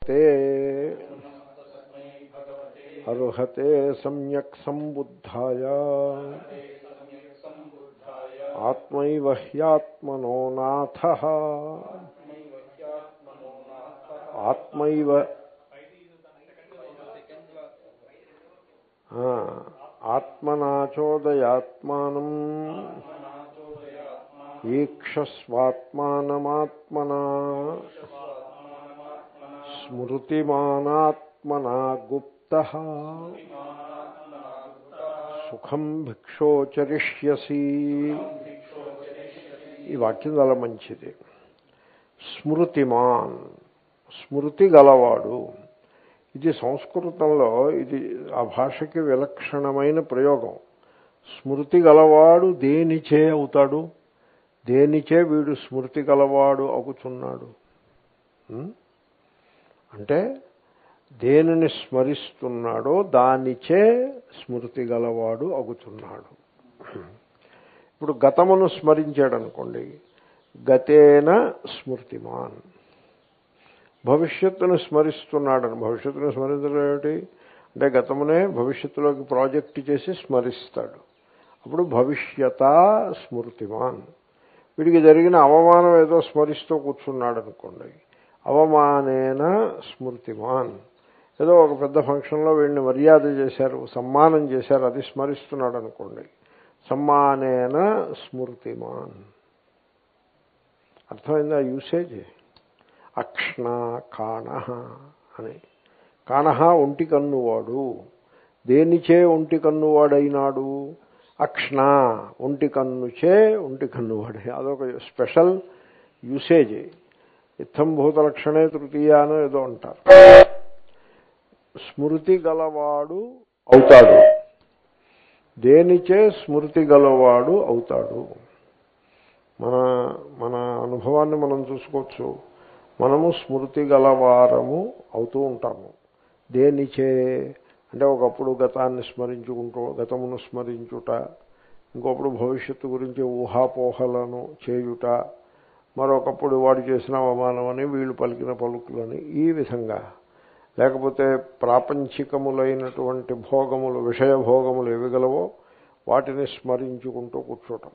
తే అర్హతే సమ్యక్ సంబుద్ధాయ ఆత్మైవ హ్యాత్మనో నాథ ఆత్మైవ ఆ, ఆత్మనాచోదయాత్మానం ఈక్షస్వాత్మానమాత్మనా స్మృతిమానాత్మనా గుప్త సుఖం భిక్షోచరిష్యసి ఈ వాక్యం చాలా మంచిది స్మృతిమాన్ స్మృతి గలవాడు ఇది సంస్కృతంలో ఇది ఆ భాషకి విలక్షణమైన ప్రయోగం స్మృతి గలవాడు దేనిచే అవుతాడు దేనిచే వీడు స్మృతి గలవాడు అవుతున్నాడు ఉం? అంటే దేనిని స్మరిస్తున్నాడో దానిచే స్మృతి గలవాడు అవుతున్నాడు ఇప్పుడు గతమును స్మరించాడు అనుకోండి గతేన స్మృతిమాన్ భవిష్యత్తును స్మరిస్తున్నాడని భవిష్యత్తును స్మరించడం ఏమిటి అంటే గతమునే భవిష్యత్తులోకి ప్రాజెక్ట్ చేసి స్మరిస్తాడు అప్పుడు భవిష్యత స్మృతిమాన్ వీడికి జరిగిన అవమానం ఏదో స్మరిస్తూ కూర్చున్నాడు అనుకోండి అవమానేన స్మృతిమాన్ ఏదో ఒక పెద్ద ఫంక్షన్లో వీడిని మర్యాద చేశారు సమ్మానం చేశారు అది స్మరిస్తున్నాడు అనుకోండి సమ్మానేన స్మృతిమాన్ అర్థమైందా యూసేజ్ అక్ష్ణ కాణ అని కాణ ఒంటి కన్నువాడు దేనిచే ఒంటి కన్నువాడైనాడు అక్ష్ణ ఒంటి కన్నుచే ఒంటి కన్నువాడే అదొక స్పెషల్ యూసేజ్ ఇత్తం భూతలక్షణే తృతీయ అని ఏదో అంటారు స్మృతి గలవాడు అవుతాడు దేనిచే స్మృతి గలవాడు అవుతాడు మన మన అనుభవాన్ని మనం చూసుకోవచ్చు మనము స్మృతి గలవారము అవుతూ ఉంటాము దేనిచే అంటే ఒకప్పుడు గతాన్ని స్మరించుకుంటూ గతమును స్మరించుట ఇంకొప్పుడు భవిష్యత్తు గురించి ఊహాపోహలను చేయుట మరొకప్పుడు వాడు చేసిన అవమానమని వీళ్ళు పలికిన పలుకులని ఈ విధంగా లేకపోతే ప్రాపంచికములైనటువంటి భోగములు విషయ భోగములు ఏవి గలవో వాటిని స్మరించుకుంటూ కూర్చోటం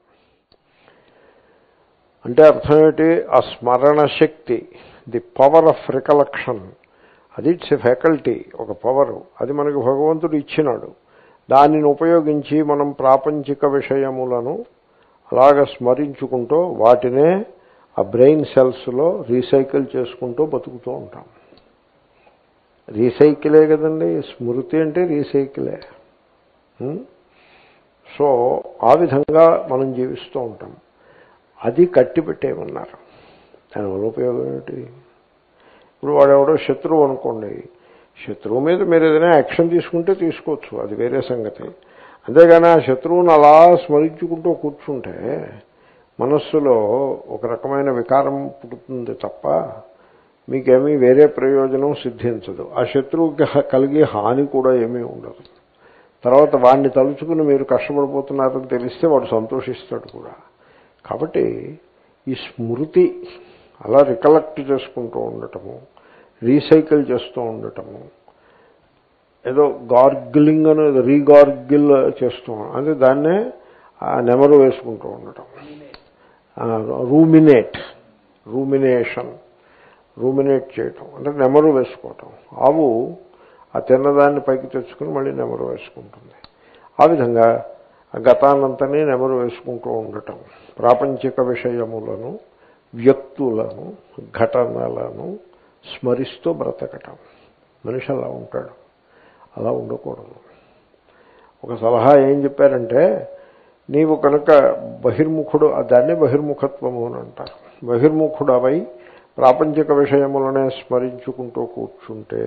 అంటే అర్థం ఏంటి ఆ స్మరణ శక్తి ది పవర్ ఆఫ్ రికలెక్షన్ అది ఇట్స్ ఎ ఫ్యాకల్టీ ఒక పవర్ అది మనకు భగవంతుడు ఇచ్చినాడు దానిని ఉపయోగించి మనం ప్రాపంచిక విషయములను అలాగ స్మరించుకుంటూ వాటినే ఆ బ్రెయిన్ సెల్స్లో రీసైకిల్ చేసుకుంటూ బతుకుతూ ఉంటాం రీసైకిలే కదండి స్మృతి అంటే రీసైకిలే ఉం? సో ఆ విధంగా మనం జీవిస్తూ ఉంటాం అది కట్టి పెట్టేయమన్నారు దానివల్ల ఉపయోగం ఏమిటి ఇప్పుడు వాడెవడో శత్రువు అనుకోండి శత్రువు మీద మీరు ఏదైనా యాక్షన్ తీసుకుంటే తీసుకోవచ్చు అది వేరే సంగతి అంతేగాని ఆ శత్రువును అలా స్మరించుకుంటూ కూర్చుంటే మనస్సులో ఒక రకమైన వికారం పుడుతుంది తప్ప మీకేమీ వేరే ప్రయోజనం సిద్ధించదు ఆ శత్రువుకి హ- కలిగే హాని కూడా ఏమీ ఉండదు తర్వాత వాడిని తలుచుకుని మీరు కష్టపడిపోతున్నారని తెలిస్తే వాడు సంతోషిస్తాడు కూడా కాబట్టి ఈ స్మృతి అలా రికలెక్ట్ చేసుకుంటూ ఉండటము రీసైకిల్ చేస్తూ ఉండటము ఏదో గార్గిలింగ్ అని రీగార్గిల్ చేస్తూ అంటే దాన్నే ఆ నెమరు వేసుకుంటూ ఉండటం రూమినేట్ రూమినేషన్ రూమినేట్ చేయటం అంటే నెమరు వేసుకోవటం ఆవు ఆ తిన్నదాన్ని పైకి తెచ్చుకుని మళ్ళీ నెమరు వేసుకుంటుంది ఆ విధంగా ఆ గతానంతని నెమరు వేసుకుంటూ ఉండటం ప్రాపంచిక విషయములను వ్యక్తులను ఘటనలను స్మరిస్తూ బ్రతకటం మనిషి అలా ఉంటాడు అలా ఉండకూడదు ఒక సలహా ఏం చెప్పారంటే నీవు కనుక బహిర్ముఖుడు దాన్ని బహిర్ముఖత్వము అని అంటారు బహిర్ముఖుడు అవై ప్రాపంచిక విషయములనే స్మరించుకుంటూ కూర్చుంటే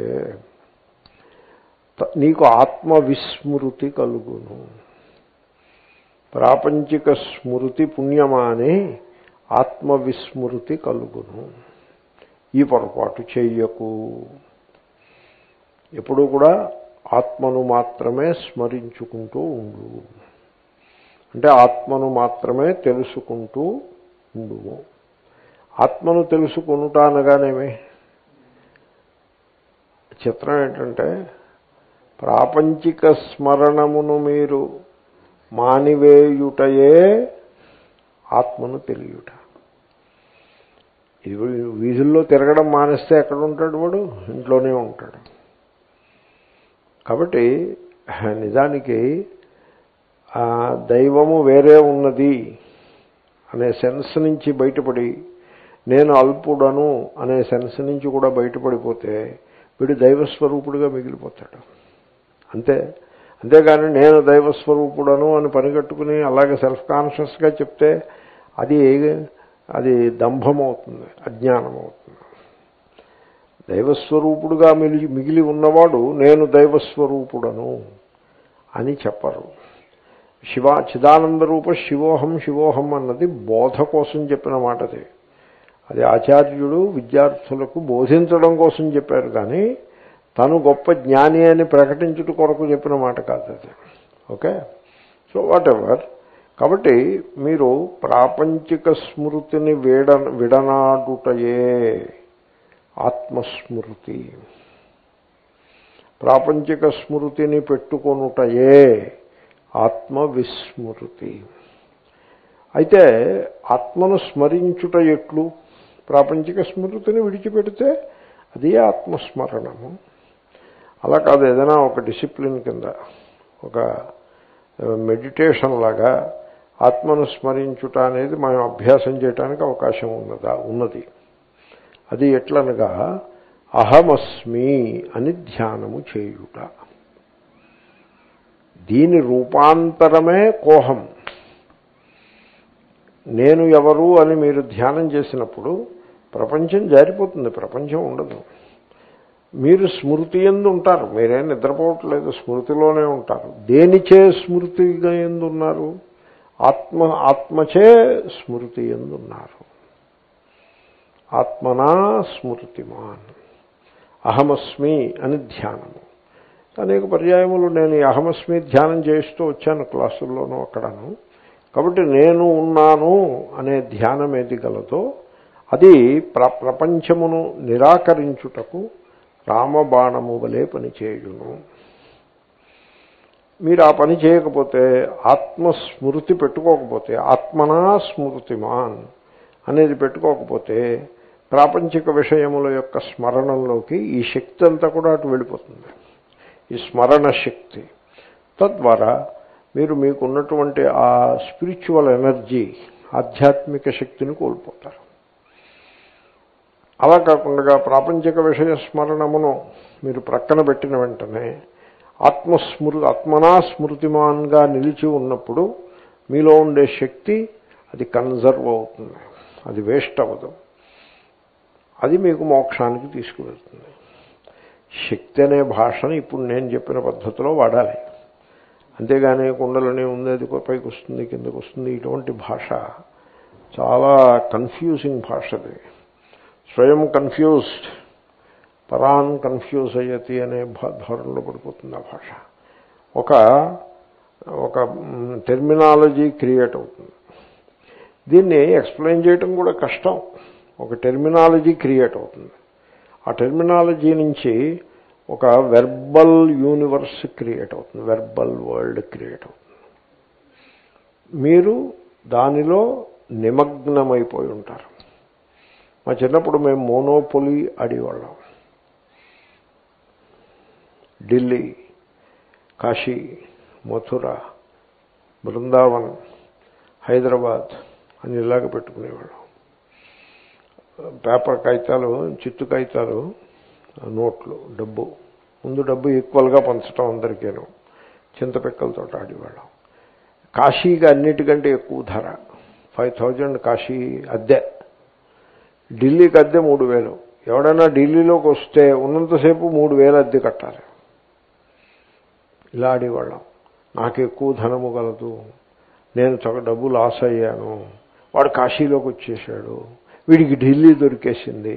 త- నీకు ఆత్మవిస్మృతి కలుగును ప్రాపంచిక స్మృతి పుణ్యమాని ఆత్మవిస్మృతి కలుగును ఈ పొరపాటు చెయ్యకు ఎప్పుడూ కూడా ఆత్మను మాత్రమే స్మరించుకుంటూ ఉండు అంటే ఆత్మను మాత్రమే తెలుసుకుంటూ ఉండుము ఆత్మను తెలుసుకునుట అనగానేమి చిత్రం ఏంటంటే ప్రాపంచిక స్మరణమును మీరు మానివేయుటయే ఆత్మను తెలియుట ఇది వీధుల్లో తిరగడం మానేస్తే ఎక్కడ ఉంటాడు వాడు ఇంట్లోనే ఉంటాడు కాబట్టి నిజానికి ఆ దైవము వేరే ఉన్నది అనే సెన్స్ నుంచి బయటపడి నేను అల్పుడను అనే సెన్స్ నుంచి కూడా బయటపడిపోతే వీడు దైవస్వరూపుడుగా మిగిలిపోతాడు అంతే అంతేగాని నేను దైవస్వరూపుడను అని పనిగట్టుకుని అలాగే సెల్ఫ్ కాన్షియస్గా చెప్తే అది అది దంభం అవుతుంది అజ్ఞానం అవుతుంది దైవస్వరూపుడుగా మిగిలి మిగిలి ఉన్నవాడు నేను దైవస్వరూపుడను అని చెప్పరు శివ చిదానంద రూప శివోహం శివోహం అన్నది బోధ కోసం చెప్పిన మాటది అది ఆచార్యుడు విద్యార్థులకు బోధించడం కోసం చెప్పారు కానీ తను గొప్ప జ్ఞాని అని ప్రకటించుట కొరకు చెప్పిన మాట కాదు అది ఓకే సో వాట్ ఎవర్ కాబట్టి మీరు ప్రాపంచిక స్మృతిని వీడ విడనాడుటయే ఆత్మస్మృతి ప్రాపంచిక స్మృతిని పెట్టుకొనుటయే ఆత్మవిస్మృతి అయితే ఆత్మను స్మరించుట ఎట్లు ప్రాపంచిక స్మృతిని విడిచిపెడితే అది ఆత్మస్మరణము అలా కాదు ఏదైనా ఒక డిసిప్లిన్ కింద ఒక మెడిటేషన్ లాగా ఆత్మను స్మరించుట అనేది మనం అభ్యాసం చేయడానికి అవకాశం ఉన్నదా ఉన్నది అది ఎట్లనగా అహమస్మి అని ధ్యానము చేయుట దీని రూపాంతరమే కోహం నేను ఎవరు అని మీరు ధ్యానం చేసినప్పుడు ప్రపంచం జారిపోతుంది ప్రపంచం ఉండదు మీరు స్మృతి ఎందు ఉంటారు మీరేం నిద్రపోవట్లేదు స్మృతిలోనే ఉంటారు దేనిచే స్మృతిగా ఎందున్నారు ఆత్మ ఆత్మచే స్మృతి ఎందున్నారు ఆత్మనా స్మృతిమాన్ అహమస్మి అని ధ్యానము అనేక పర్యాయములు నేను ఈ అహమస్మి ధ్యానం చేస్తూ వచ్చాను క్లాసుల్లోనూ అక్కడను కాబట్టి నేను ఉన్నాను అనే ధ్యానం ఏది గలదో అది ప్ర ప్రపంచమును నిరాకరించుటకు రామబాణము వలె పనిచేయును మీరు ఆ పని చేయకపోతే ఆత్మస్మృతి పెట్టుకోకపోతే ఆత్మనా స్మృతిమాన్ అనేది పెట్టుకోకపోతే ప్రాపంచిక విషయముల యొక్క స్మరణంలోకి ఈ శక్తి అంతా కూడా అటు వెళ్ళిపోతుంది ఈ స్మరణ శక్తి తద్వారా మీరు మీకున్నటువంటి ఆ స్పిరిచువల్ ఎనర్జీ ఆధ్యాత్మిక శక్తిని కోల్పోతారు అలా కాకుండా ప్రాపంచిక విషయ స్మరణమును మీరు ప్రక్కన పెట్టిన వెంటనే ఆత్మస్మృ ఆత్మనా స్మృతిమాన్గా నిలిచి ఉన్నప్పుడు మీలో ఉండే శక్తి అది కన్జర్వ్ అవుతుంది అది వేస్ట్ అవ్వదు అది మీకు మోక్షానికి తీసుకువెళ్తుంది శక్తి అనే భాషను ఇప్పుడు నేను చెప్పిన పద్ధతిలో వాడాలి అంతేగాని కుండలని ఉంది అది పైకి వస్తుంది కిందకు వస్తుంది ఇటువంటి భాష చాలా కన్ఫ్యూజింగ్ భాష అది స్వయం కన్ఫ్యూజ్డ్ పరాన్ కన్ఫ్యూజ్ అయ్యతి అనే ధోరణిలో పడిపోతుంది ఆ భాష ఒక ఒక టెర్మినాలజీ క్రియేట్ అవుతుంది దీన్ని ఎక్స్ప్లెయిన్ చేయటం కూడా కష్టం ఒక టెర్మినాలజీ క్రియేట్ అవుతుంది ఆ టెర్మినాలజీ నుంచి ఒక వెర్బల్ యూనివర్స్ క్రియేట్ అవుతుంది వెర్బల్ వరల్డ్ క్రియేట్ అవుతుంది మీరు దానిలో నిమగ్నమైపోయి ఉంటారు మా చిన్నప్పుడు మేము మోనోపొలి ఆడేవాళ్ళం ఢిల్లీ కాశీ మథుర బృందావన్ హైదరాబాద్ అని ఇలాగ పెట్టుకునేవాళ్ళం పేపర్ కాగితాలు చిత్తు కాగితాలు నోట్లు డబ్బు ముందు డబ్బు ఈక్వల్గా పంచటం అందరికీను చింతపిక్కలతో ఆడేవాళ్ళం కాశీకి అన్నిటికంటే ఎక్కువ ధర ఫైవ్ థౌజండ్ కాశీ అద్దె ఢిల్లీకి అద్దె మూడు వేలు ఎవడైనా ఢిల్లీలోకి వస్తే ఉన్నంతసేపు మూడు వేలు అద్దె కట్టాలి ఇలా ఆడేవాళ్ళం నాకు ఎక్కువ ధనము గలదు నేను చొక డబ్బు లాస్ అయ్యాను వాడు కాశీలోకి వచ్చేసాడు వీడికి ఢిల్లీ దొరికేసింది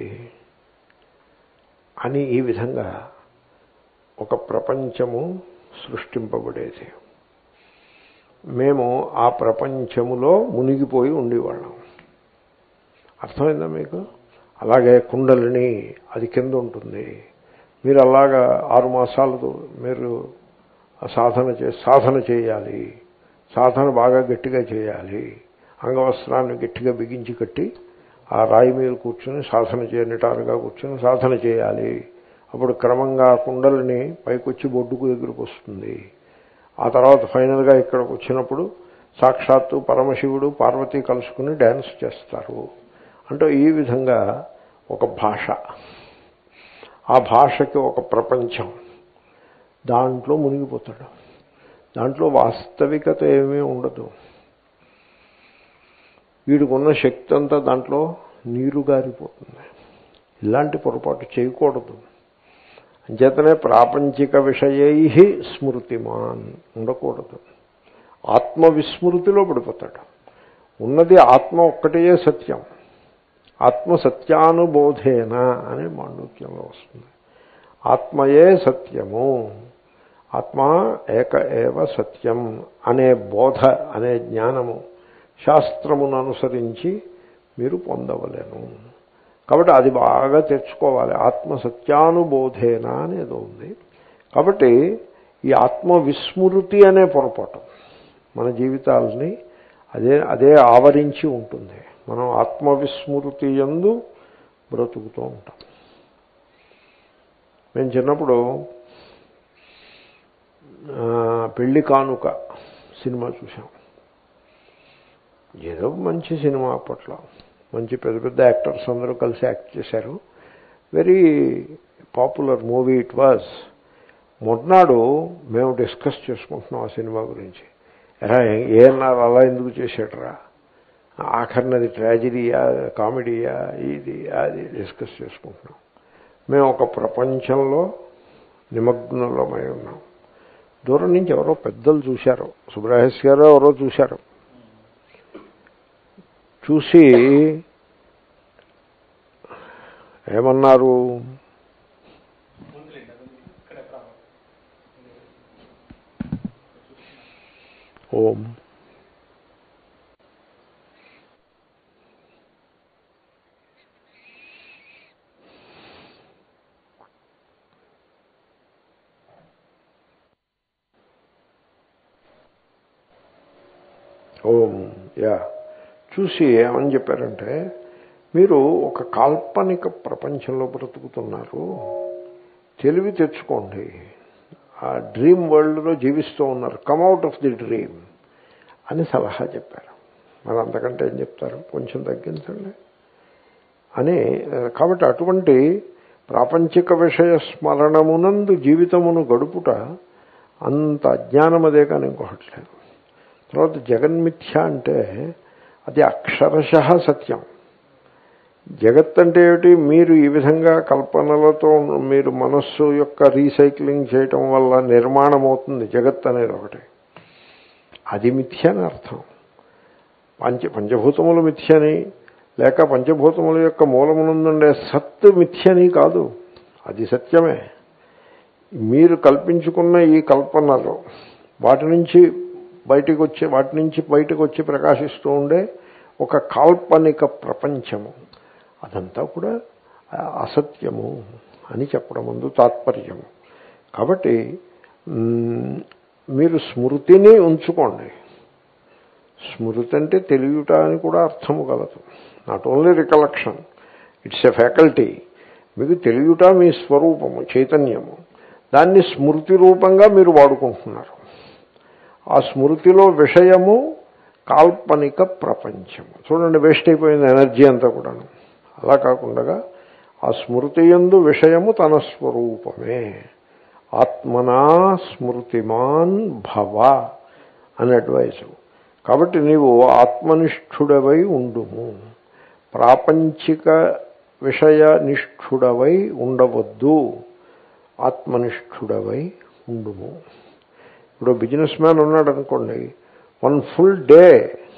అని ఈ విధంగా ఒక ప్రపంచము సృష్టింపబడేది మేము ఆ ప్రపంచములో మునిగిపోయి ఉండేవాళ్ళం అర్థమైందా మీకు అలాగే కుండలిని అది కింద ఉంటుంది మీరు అలాగా ఆరు మాసాలు మీరు సాధన చే సాధన చేయాలి సాధన బాగా గట్టిగా చేయాలి అంగవస్త్రాన్ని గట్టిగా బిగించి కట్టి ఆ రాయి మీద కూర్చుని సాధన చేయనిటారుగా కూర్చుని సాధన చేయాలి అప్పుడు క్రమంగా కుండలిని పైకొచ్చి బొడ్డుకు దగ్గరకు వస్తుంది ఆ తర్వాత ఫైనల్గా ఇక్కడికి వచ్చినప్పుడు సాక్షాత్తు పరమశివుడు పార్వతి కలుసుకుని డ్యాన్స్ చేస్తారు అంటే ఈ విధంగా ఒక భాష ఆ భాషకి ఒక ప్రపంచం దాంట్లో మునిగిపోతాడు దాంట్లో వాస్తవికత ఏమీ ఉండదు వీడికున్న శక్తి అంతా దాంట్లో నీరు గారిపోతుంది ఇలాంటి పొరపాటు చేయకూడదు అంచేతనే ప్రాపంచిక విషయై స్మృతిమాన్ ఉండకూడదు ఆత్మవిస్మృతిలో పడిపోతాడు ఉన్నది ఆత్మ ఒక్కటే సత్యం ఆత్మ సత్యానుబోధేన అని మాండూక్యంలో వస్తుంది ఆత్మయే సత్యము ఆత్మ ఏక ఏవ సత్యం అనే బోధ అనే జ్ఞానము శాస్త్రమును అనుసరించి మీరు పొందవలేను కాబట్టి అది బాగా తెచ్చుకోవాలి ఆత్మ సత్యానుబోధేన అనేది ఉంది కాబట్టి ఈ ఆత్మ విస్మృతి అనే పొరపాటు మన జీవితాలని అదే అదే ఆవరించి ఉంటుంది మనం ఆత్మవిస్మృతి ఎందు బ్రతుకుతూ ఉంటాం మేము చిన్నప్పుడు పెళ్లి కానుక సినిమా చూసాం ఏదో మంచి సినిమా అప్పట్లో మంచి పెద్ద పెద్ద యాక్టర్స్ అందరూ కలిసి యాక్ట్ చేశారు very popular movie it was మొన్నాడు మేము డిస్కస్ చేసుకుంటున్నాం ఆ సినిమా గురించి ఎరా ఏమన్నారు అలా ఎందుకు చేసాడరా ఆఖరినది ట్రాజిడీయా కామెడీయా ఇది అది డిస్కస్ చేసుకుంటున్నాం మేము ఒక ప్రపంచంలో నిమగ్నంలోమై ఉన్నాం దూరం నుంచి ఎవరో పెద్దలు చూశారు సుబ్రహస్ గారు ఎవరో చూశారు చూసి ఏమన్నారు ఓం ఓం యా చూసి ఏమని చెప్పారంటే మీరు ఒక కాల్పనిక ప్రపంచంలో బ్రతుకుతున్నారు తెలివి తెచ్చుకోండి ఆ డ్రీమ్ వరల్డ్లో జీవిస్తూ ఉన్నారు కమ్అవుట్ ఆఫ్ ది డ్రీమ్ అని సలహా చెప్పారు మరి అంతకంటే ఏం చెప్తారు కొంచెం తగ్గించండి అని కాబట్టి అటువంటి ప్రాపంచిక విషయ స్మరణమునందు జీవితమును గడుపుట అంత అజ్ఞానం అదే కానీ ఇంకొకటి లేదు తర్వాత జగన్మిథ్య అంటే అది అక్షరశ సత్యం జగత్ అంటే ఏమిటి మీరు ఈ విధంగా కల్పనలతో మీరు మనస్సు యొక్క రీసైక్లింగ్ చేయటం వల్ల నిర్మాణం అవుతుంది జగత్ అనేది ఒకటి అది మిథ్య అని అర్థం పంచ పంచభూతములు మిథ్యని లేక పంచభూతముల యొక్క మూలమునందుండే సత్ మిథ్యని కాదు అది సత్యమే మీరు కల్పించుకున్న ఈ కల్పనలు వాటి నుంచి బయటికి వచ్చి వాటి నుంచి బయటకు వచ్చి ప్రకాశిస్తూ ఉండే ఒక కాల్పనిక ప్రపంచము అదంతా కూడా అసత్యము అని చెప్పడం ముందు తాత్పర్యము కాబట్టి మీరు స్మృతిని ఉంచుకోండి స్మృతి అంటే తెలియట అని కూడా అర్థము కలదు not only recollection it's a faculty మీకు తెలియట మీ స్వరూపము చైతన్యము దాన్ని స్మృతి రూపంగా మీరు వాడుకుంటున్నారు ఆ స్మృతిలో విషయము కాల్పనిక ప్రపంచము చూడండి వేస్ట్ అయిపోయింది ఎనర్జీ అంతా కూడాను అలా కాకుండా ఆ స్మృతి ఎందు విషయము తన స్వరూపమే ఆత్మనా స్మృతిమాన్ భవ అని అడ్వైజ్ కాబట్టి నీవు ఆత్మనిష్ఠుడవై ఉండుము ప్రాపంచిక విషయ నిష్ఠుడవై ఉండవద్దు ఆత్మనిష్ఠుడవై ఉండుము ఇప్పుడు బిజినెస్ మ్యాన్ ఉన్నాడు అనుకోండి one full day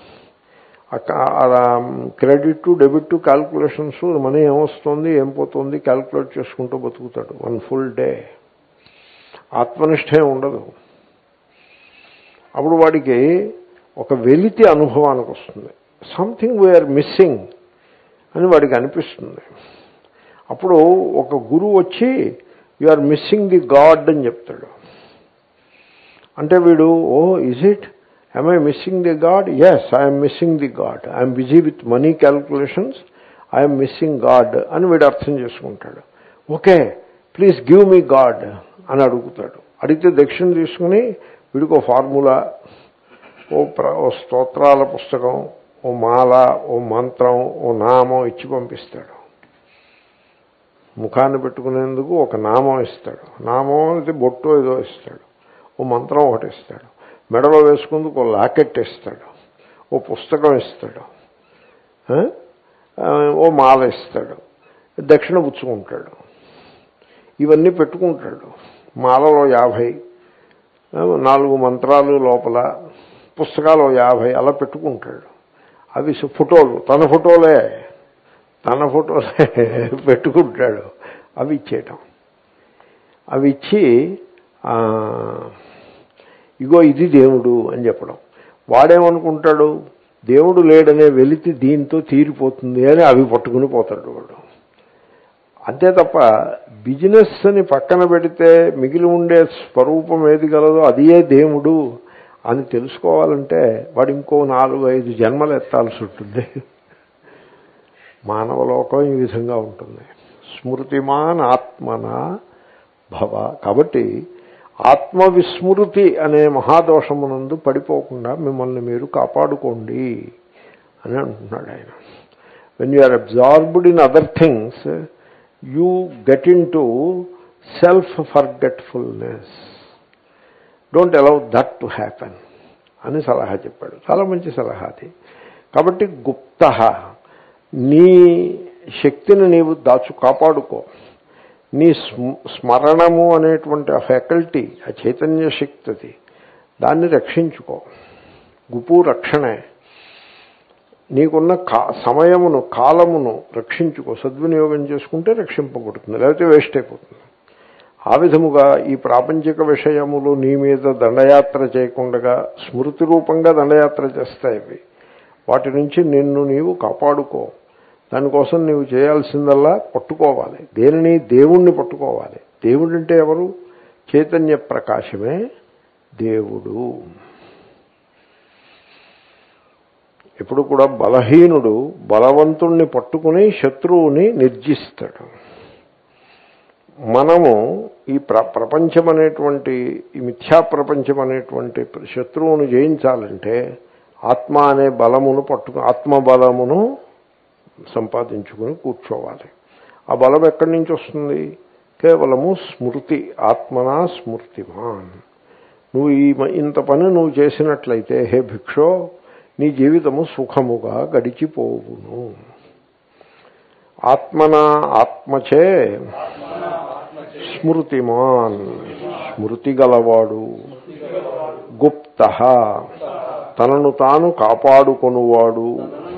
credit debit calculations money ఏమొస్తుంది ఏం పోతుంది క్యాల్కులేట్ చేసుకుంటూ బతుకుతాడు వన్ ఫుల్ డే ఆత్మనిష్టే ఉండదు అప్పుడు వాడికి ఒక వెలితి అనుభవానికి వస్తుంది సంథింగ్ వీఆర్ మిస్సింగ్ అని వాడికి అనిపిస్తుంది అప్పుడు ఒక గురువు వచ్చి you are missing the God అని చెప్తాడు అంటే వీడు oh is it I missing the God yes I'm missing the God I'm busy with money calculations I'm missing God అని వీడు అర్థం చేసుకుంటాడు okay please give me God అని అడుగుతాడు అడిగితే దక్షిణ తీసుకుని వీడికి ఓ ఫార్ములా ఓ ప్ర ఓ స్తోత్రాల పుస్తకం ఓ మాల ఓ మంత్రం ఓ నామం ఇచ్చి పంపిస్తాడు ముఖాన్ని పెట్టుకునేందుకు ఒక నామం ఇస్తాడు నామం అయితే బొట్టు ఏదో ఇస్తాడు ఓ మంత్రం ఒకటి ఇస్తాడు మెడలో వేసుకుందుకు ఓ లాకెట్ ఇస్తాడు ఓ పుస్తకం ఇస్తాడు ఆ? ఆ, ఓ మాల ఇస్తాడు దక్షిణ పుచ్చుకుంటాడు ఇవన్నీ పెట్టుకుంటాడు మాలలో యాభై ఆ, నాలుగు మంత్రాలు లోపల పుస్తకాలు ఓ యాభై అలా పెట్టుకుంటాడు అవి సు- ఫోటోలు తన ఫోటోలే తన ఫోటోలే పెట్టుకుంటాడు అవి ఇచ్చేయటం అవి ఇచ్చి ఆ, ఇగో ఇది దేవుడు అని చెప్పడం వాడేమనుకుంటాడు దేవుడు లేడనే వెలితి దీంతో తీరిపోతుంది అని అవి పట్టుకుని పోతాడు వాడు అంతే తప్ప బిజినెస్ అని పక్కన పెడితే మిగిలి ఉండే స్వరూపం ఏది గలదో అదియే దేవుడు అని తెలుసుకోవాలంటే వాడు ఇంకో నాలుగు ఐదు జన్మలు ఎత్తాల్సి ఉంటుంది మానవ లోకం ఈ విధంగా ఉంటుంది స్మృతిమాన్ ఆత్మన భవ కాబట్టి ఆత్మవిస్మృతి అనే మహాదోషమునందు పడిపోకుండా మిమ్మల్ని మీరు కాపాడుకోండి అని అంటున్నాడు ఆయన when you are absorbed in other things you get into self forgetfulness don't allow that to happen అని సలహా చెప్పాడు చాలా మంచి సలహా అది కాబట్టి గుప్త నీ శక్తిని నీవు దాచు కాపాడుకో నీ స్మ- స్మరణము అనేటువంటి ఆ ఫ్యాకల్టీ ఆ చైతన్య శక్తి అది దాన్ని రక్షించుకో గుపు రక్షణే నీకున్న కా సమయమును కాలమును రక్షించుకో సద్వినియోగం చేసుకుంటే రక్షింపబడుతుంది లేకపోతే వేస్ట్ అయిపోతుంది ఆ విధముగా ఈ ప్రాపంచిక విషయములు నీ మీద దండయాత్ర చేయకుండా స్మృతి రూపంగా దండయాత్ర చేస్తాయి ఇవి వాటి నుంచి నిన్ను నీవు కాపాడుకో దానికోసం నీవు చేయాల్సిందల్లా పట్టుకోవాలి దేనిని దేవుణ్ణి పట్టుకోవాలి దేవుడు అంటే ఎవరు చైతన్య ప్రకాశమే దేవుడు ఎప్పుడు కూడా బలహీనుడు బలవంతుణ్ణి పట్టుకుని శత్రువుని నిర్జిస్తాడు మనము ఈ ప్ర ప్రపంచం అనేటువంటి ఈ మిథ్యా ప్రపంచం అనేటువంటి శత్రువును జయించాలంటే ఆత్మ అనే బలమును పట్టుకు ఆత్మ బలమును సంపాదించుకుని కూర్చోవాలి ఆ బలం ఎక్కడి నుంచి వస్తుంది కేవలము స్మృతి ఆత్మనా స్మృతిమాన్ నువ్వు ఈ మ- ఇంత పని నువ్వు చేసినట్లయితే హే భిక్షో నీ జీవితము సుఖముగా గడిచిపోవును ఆత్మన ఆత్మచే స్మృతిమాన్ స్మృతి గలవాడు గుప్త తనను తాను కాపాడుకొనువాడు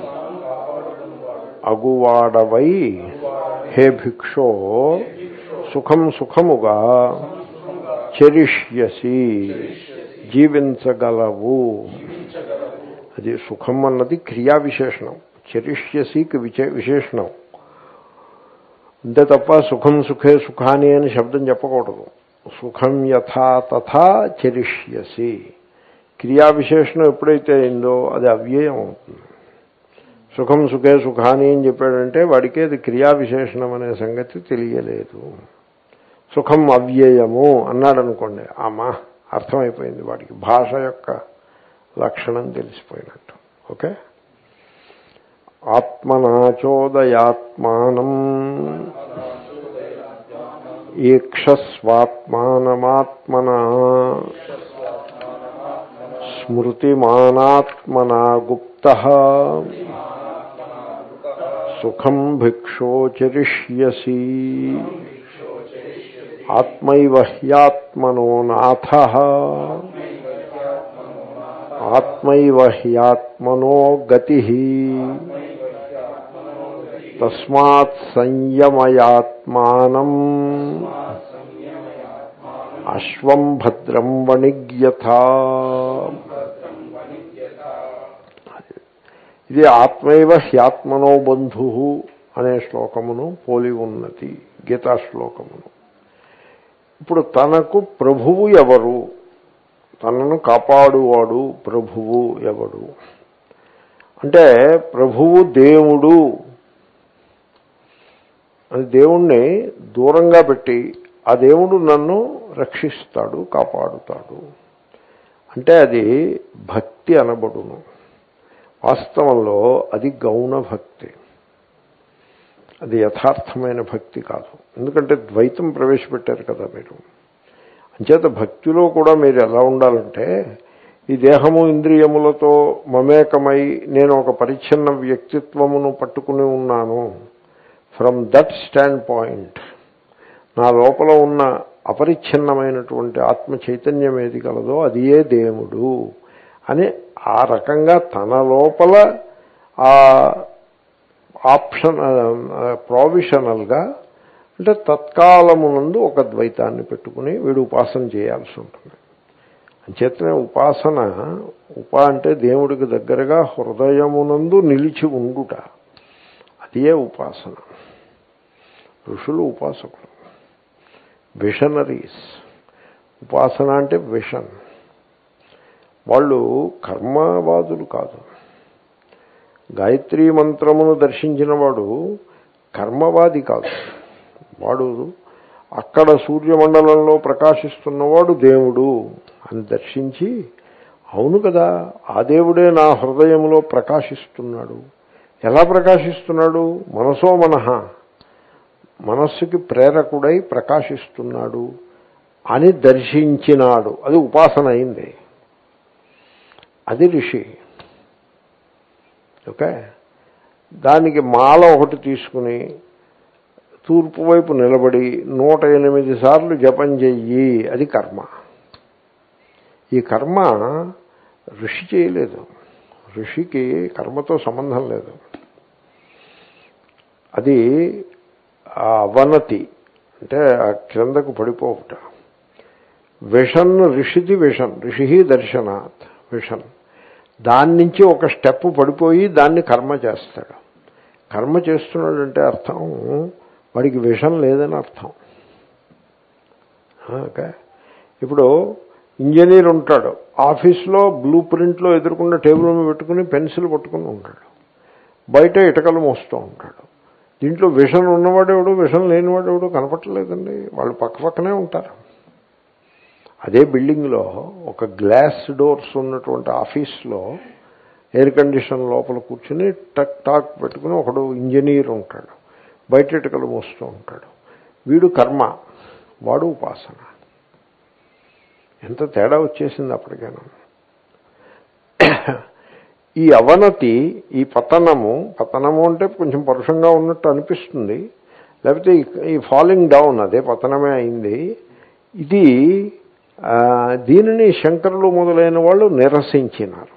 అగువాడవై హే భిక్షో సుఖం సుఖముగా చరిష్యసి జీవించగలవు అది సుఖం అన్నది క్రియా విశేషణం చరిష్యసికి విచే విశేషణం అంతే తప్ప సుఖం సుఖే సుఖాని అని శబ్దం చెప్పకూడదు సుఖం యథా తథా చరిష్యసి క్రియా విశేషణం ఎప్పుడైతే అయిందో అది అవ్యయం అవుతుంది సుఖం సుఖే సుఖాని అని చెప్పాడంటే వాడికి అది క్రియా విశేషణం అనే సంగతి తెలియలేదు సుఖం అవ్యయము అన్నాడు అనుకోండి అమ్మా అర్థమైపోయింది వాడికి భాష యొక్క లక్షణం తెలిసిపోయినట్టు ఓకే ఆత్మనాచోదయాత్మానం ఈక్షస్వాత్మానమాత్మనా స్మృతిమానాత్మనా గుప్త సుఖం భిక్షోచరిష్యసి ఆత్మైవ హ్యాత్మనో నాథ ఆత్మైవ హ్యాత్మనో గతి తస్మాత్ సంయమయాత్మానం అశ్వం భద్రం వణిగ్యథా ఇది ఆత్మైవ హ్యాత్మనో బంధు అనే శ్లోకమును పోలి ఉన్నది గీతా శ్లోకమును ఇప్పుడు తనకు ప్రభువు ఎవరు తనను కాపాడువాడు ప్రభువు ఎవడు అంటే ప్రభువు దేవుడు అని దేవుణ్ణి దూరంగా పెట్టి ఆ దేవుడు నన్ను రక్షిస్తాడు కాపాడుతాడు అంటే అది భక్తి అనబడును వాస్తవంలో అది గౌణ భక్తి అది యథార్థమైన భక్తి కాదు ఎందుకంటే ద్వైతం ప్రవేశపెట్టారు కదా మీరు అంచేత భక్తిలో కూడా మీరు ఎలా ఉండాలంటే ఈ దేహము ఇంద్రియములతో మమేకమై నేను ఒక పరిచ్ఛిన్న వ్యక్తిత్వమును పట్టుకుని ఉన్నాను ఫ్రమ్ దట్ స్టాండ్ పాయింట్ నా లోపల ఉన్న అపరిచ్ఛిన్నమైనటువంటి ఆత్మ చైతన్యం ఏది కలదో అది ఏ దేవుడు అని ఆ రకంగా తన లోపల ఆ ఆప్షన్ ప్రావిషనల్గా అంటే తత్కాలమునందు ఒక ద్వైతాన్ని పెట్టుకుని వీడు ఉపాసన చేయాల్సి ఉంటుంది అంచేతనే ఉపాసన ఉప అంటే దేవుడికి దగ్గరగా హృదయమునందు నిలిచి ఉండుట అదియే ఉపాసన ఋషులు ఉపాసకులు విషనరీస్ ఉపాసన అంటే విషన్ వాళ్ళు కర్మవాదులు కాదు గాయత్రీ మంత్రమును దర్శించిన వాడు కర్మవాది కాదు వాడు అక్కడ సూర్యమండలంలో ప్రకాశిస్తున్నవాడు దేవుడు అని దర్శించి అవును కదా ఆ దేవుడే నా హృదయంలో ప్రకాశిస్తున్నాడు ఎలా ప్రకాశిస్తున్నాడు మనసో మనహ మనస్సుకి ప్రేరకుడై ప్రకాశిస్తున్నాడు అని దర్శించినాడు అది ఉపాసన అయింది అది ఋషి ఓకే దానికి మాల ఒకటి తీసుకుని తూర్పు వైపు నిలబడి నూట ఎనిమిది సార్లు జపం చెయ్యి అది కర్మ ఈ కర్మ ఋషి చేయలేదు ఋషికి కర్మతో సంబంధం లేదు అది ఆ అవనతి అంటే ఆ క్రిందకు పడిపోవుట విషన్ ఋషిది విషన్ ఋషి దర్శనాత్ విషన్ దాని నుంచి ఒక స్టెప్ పడిపోయి దాన్ని కర్మ చేస్తాడు కర్మ చేస్తున్నాడంటే అర్థం వాడికి విషం లేదని అర్థం ఓకే ఇప్పుడు ఇంజనీర్ ఉంటాడు ఆఫీస్లో బ్లూ ప్రింట్లో ఎదుర్కొన్న టేబుల్ మీద పెట్టుకుని పెన్సిల్ పట్టుకుని ఉంటాడు బయట ఇటకలు మోస్తూ ఉంటాడు దీంట్లో విషన్ ఉన్నవాడెవడు విషన్ లేనివాడెవడు కనపట్టలేదండి వాళ్ళు పక్క పక్కనే ఉంటారు అదే బిల్డింగ్లో ఒక గ్లాస్ డోర్స్ ఉన్నటువంటి ఆఫీస్లో ఎయిర్ కండిషన్ లోపల కూర్చుని టక్ టాక్ పెట్టుకుని ఒకడు ఇంజనీర్ ఉంటాడు బయట ఇటుకలు మోస్తూ ఉంటాడు వీడు కర్మ వాడు ఉపాసన ఎంత తేడా వచ్చేసింది అప్పటికేనా ఈ అవనతి ఈ పతనము పతనము అంటే కొంచెం పరుషంగా ఉన్నట్టు అనిపిస్తుంది లేకపోతే ఈ ఫాలింగ్ డౌన్ అదే పతనమే అయింది ఇది దీనిని శంకరులు మొదలైన వాళ్ళు నిరసించినారు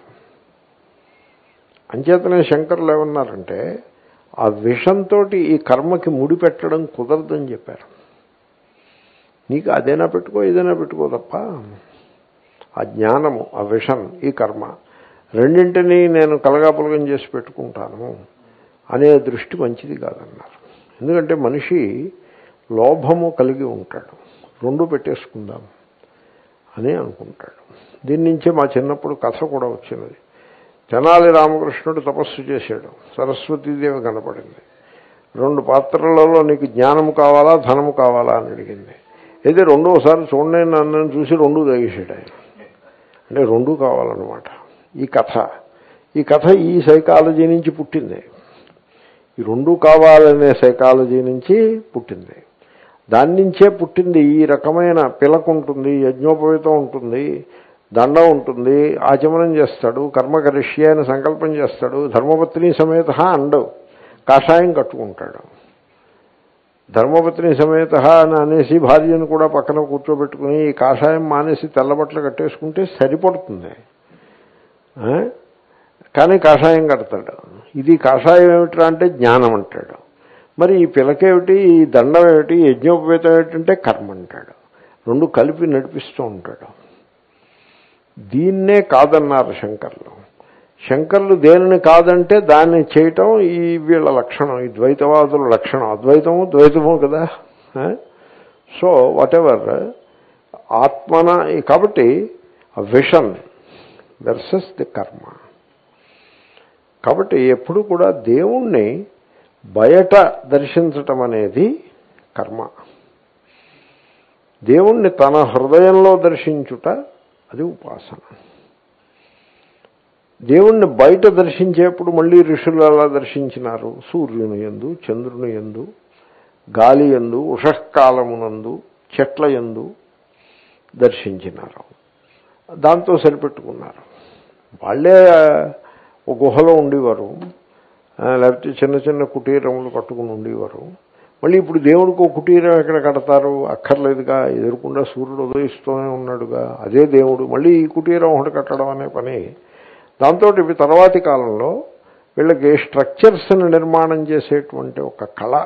అంచేతనే శంకరులు ఏమన్నారంటే ఆ విషంతో ఈ కర్మకి ముడి పెట్టడం కుదరదని చెప్పారు నీకు అదైనా పెట్టుకో ఏదైనా పెట్టుకో తప్ప ఆ జ్ఞానము ఆ విషన్ ఈ కర్మ రెండింటినీ నేను కలగాపులగం చేసి పెట్టుకుంటాను అనే దృష్టి మంచిది కాదన్నారు ఎందుకంటే మనిషి లోభము కలిగి ఉంటాడు రెండు పెట్టేసుకుందాం అని అనుకుంటాడు దీని నుంచే మా చిన్నప్పుడు కథ కూడా వచ్చినది తెనాలి రామకృష్ణుడు తపస్సు చేశాడు సరస్వతీదేవి కనపడింది రెండు పాత్రలలో నీకు జ్ఞానము కావాలా ధనము కావాలా అని అడిగింది అయితే రెండోసారి చూడండి నన్ను చూసి రెండు తగేసాడు ఆయన అంటే రెండు కావాలన్నమాట ఈ కథ ఈ కథ ఈ సైకాలజీ నుంచి పుట్టింది ఈ రెండు కావాలనే సైకాలజీ నుంచి పుట్టింది దాని నుంచే పుట్టింది ఈ రకమైన పిలక ఉంటుంది యజ్ఞోపవేతం ఉంటుంది దండం ఉంటుంది ఆచమనం చేస్తాడు కర్మకరిష్య అని సంకల్పం చేస్తాడు ధర్మపత్ని సమేత అండవు కాషాయం కట్టుకుంటాడు ధర్మపత్ని సమేత అని అనేసి భార్యను కూడా పక్కన కూర్చోబెట్టుకుని ఈ కాషాయం మానేసి తెల్లబట్టలు కట్టేసుకుంటే సరిపడుతుంది కానీ కాషాయం కడతాడు ఇది కాషాయం ఏమిట్రా అంటే జ్ఞానం అంటాడు మరి ఈ పిలకేమిటి ఈ దండం ఏమిటి యజ్ఞోపవేతం ఏమిటంటే కర్మ అంటాడు రెండు కలిపి నడిపిస్తూ ఉంటాడు దీన్నే కాదన్నారు శంకర్లు శంకర్లు దేనిని కాదంటే దాన్ని చేయటం ఈ వీళ్ళ లక్షణం ఈ ద్వైతవాదుల లక్షణం అద్వైతము ద్వైతము కదా సో వాట్ ఎవర్ ఆత్మన కాబట్టి విషన్ వెర్సెస్ ది కర్మ కాబట్టి ఎప్పుడు కూడా దేవుణ్ణి బయట దర్శించటం అనేది కర్మ దేవుణ్ణి తన హృదయంలో దర్శించుట అది ఉపాసన దేవుణ్ణి బయట దర్శించేప్పుడు మళ్ళీ ఋషులు ఎలా దర్శించినారు సూర్యుని ఎందు చంద్రుని ఎందు గాలి ఎందు ఉషకాలమునందు చెట్ల ఎందు దర్శించినారు దాంతో సరిపెట్టుకున్నారు వాళ్ళే ఒక గుహలో ఉండేవారు లేకపోతే చిన్న చిన్న కుటీరములు కట్టుకుని ఉండేవారు మళ్ళీ ఇప్పుడు దేవుడికి ఒక కుటీరం ఎక్కడ కడతారు అక్కర్లేదుగా ఎదురుకుండా సూర్యుడు ఉదయిస్తూనే ఉన్నాడుగా అదే దేవుడు మళ్ళీ ఈ కుటీరం ఒకటి కట్టడం అనే పని దాంతో ఇవి తర్వాతి కాలంలో వీళ్ళకి స్ట్రక్చర్స్ని నిర్మాణం చేసేటువంటి ఒక కళ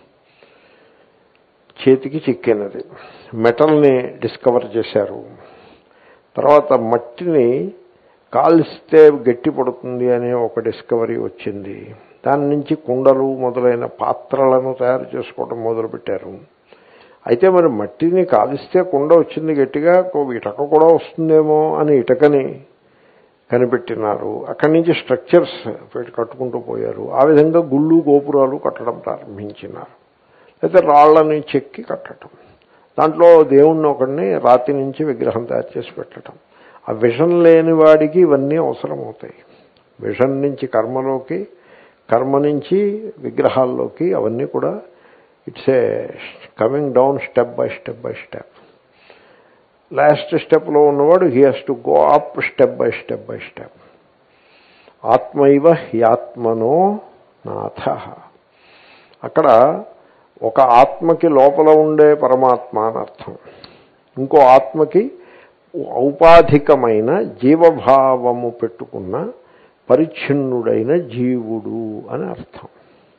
చేతికి చిక్కినది మెటల్ని డిస్కవర్ చేశారు తర్వాత మట్టిని కాల్స్తే గట్టి పడుతుంది అనే ఒక డిస్కవరీ వచ్చింది దాని నుంచి కుండలు మొదలైన పాత్రలను తయారు చేసుకోవడం మొదలుపెట్టారు అయితే మరి మట్టిని కాలిస్తే కుండ వచ్చింది గట్టిగా ఇటక కూడా వస్తుందేమో అని ఇటకని కనిపెట్టినారు అక్కడి నుంచి స్ట్రక్చర్స్ పెట్టి కట్టుకుంటూ పోయారు ఆ విధంగా గుళ్ళు గోపురాలు కట్టడం ప్రారంభించినారు అయితే రాళ్లని చెక్కి కట్టడం దాంట్లో దేవుణ్ణి ఒకడిని రాతి నుంచి విగ్రహం తయారు చేసి పెట్టడం ఆ విషం లేని వాడికి ఇవన్నీ అవసరం అవుతాయి విషం నుంచి కర్మలోకి కర్మ నుంచి విగ్రహాల్లోకి అవన్నీ కూడా it's a coming down step by step by step last స్టెప్లో ఉన్నవాడు he has to go up step by step by step ఆత్మైవ హ్యాత్మనో నాథ అక్కడ ఒక ఆత్మకి లోపల ఉండే పరమాత్మ అని అర్థం ఇంకో ఆత్మకి ఔపాధికమైన జీవభావము పెట్టుకున్న పరిచ్ఛిన్నుడైన జీవుడు అని అర్థం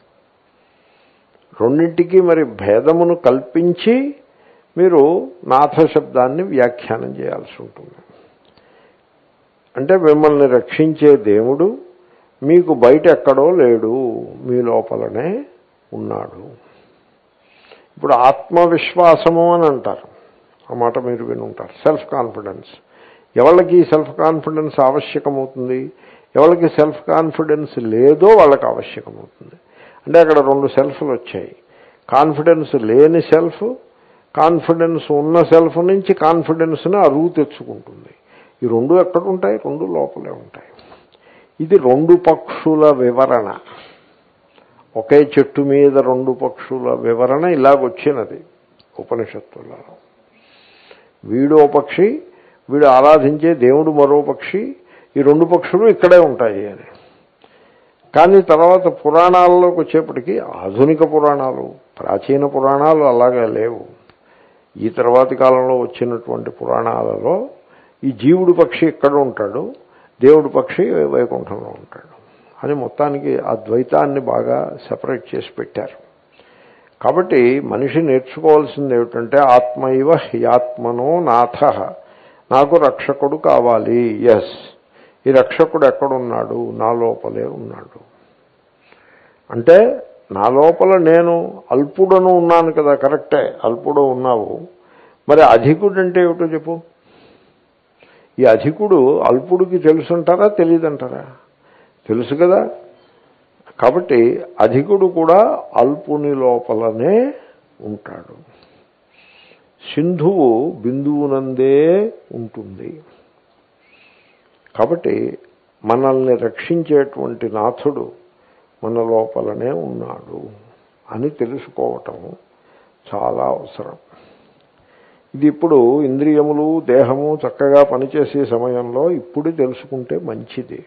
రెండింటికి మరి భేదమును కల్పించి మీరు నాథ శబ్దాన్ని వ్యాఖ్యానం చేయాల్సి ఉంటుంది అంటే మిమ్మల్ని రక్షించే దేవుడు మీకు బయట ఎక్కడో లేడు మీ లోపలనే ఉన్నాడు ఇప్పుడు ఆత్మవిశ్వాసము అని అంటారు ఆ మాట మీరు వినుంటారు సెల్ఫ్ కాన్ఫిడెన్స్ ఎవరికి సెల్ఫ్ కాన్ఫిడెన్స్ ఆవశ్యకమవుతుంది ఎవరికి సెల్ఫ్ కాన్ఫిడెన్స్ లేదో వాళ్ళకి ఆవశ్యకమవుతుంది అంటే అక్కడ రెండు సెల్ఫ్లు వచ్చాయి కాన్ఫిడెన్స్ లేని సెల్ఫ్ కాన్ఫిడెన్స్ ఉన్న సెల్ఫ్ నుంచి కాన్ఫిడెన్స్ని అరువు తెచ్చుకుంటుంది ఈ రెండు ఎక్కడ ఉంటాయి రెండు లోపలే ఉంటాయి ఇది రెండు పక్షుల వివరణ ఒకే చెట్టు మీద రెండు పక్షుల వివరణ ఇలాగొచ్చినది ఉపనిషత్తులలో వీడో పక్షి వీడు ఆరాధించే దేవుడు మరో పక్షి ఈ రెండు పక్షులు ఇక్కడే ఉంటాయి అని కానీ తర్వాత పురాణాల్లోకి వచ్చేప్పటికీ ఆధునిక పురాణాలు ప్రాచీన పురాణాలు అలాగే లేవు ఈ తర్వాతి కాలంలో వచ్చినటువంటి పురాణాలలో ఈ జీవుడు పక్షి ఇక్కడ ఉంటాడు దేవుడు పక్షి వైకుంఠంలో ఉంటాడు అని మొత్తానికి ఆ ద్వైతాన్ని బాగా సెపరేట్ చేసి పెట్టారు కాబట్టి మనిషి నేర్చుకోవాల్సింది ఏమిటంటే ఆత్మైవ హ్యాత్మనో నాథ నాకు రక్షకుడు కావాలి ఎస్ ఈ రక్షకుడు ఎక్కడున్నాడు నా లోపలే ఉన్నాడు అంటే నా లోపల నేను అల్పుడను ఉన్నాను కదా కరెక్టే అల్పుడు ఉన్నావు మరి అధికుడు అంటే ఏమిటో చెప్పు ఈ అధికుడు అల్పుడికి తెలుసుంటారా తెలియదంటారా తెలుసు కదా కాబట్టి అధికుడు కూడా అల్పుని లోపలనే ఉంటాడు సింధువు బిందువునందే ఉంటుంది కాబట్టి మనల్ని రక్షించేటువంటి నాథుడు మన లోపలనే ఉన్నాడు అని తెలుసుకోవటం చాలా అవసరం ఇది ఇప్పుడు ఇంద్రియములు దేహము చక్కగా పనిచేసే సమయంలో ఇప్పుడు తెలుసుకుంటే మంచిది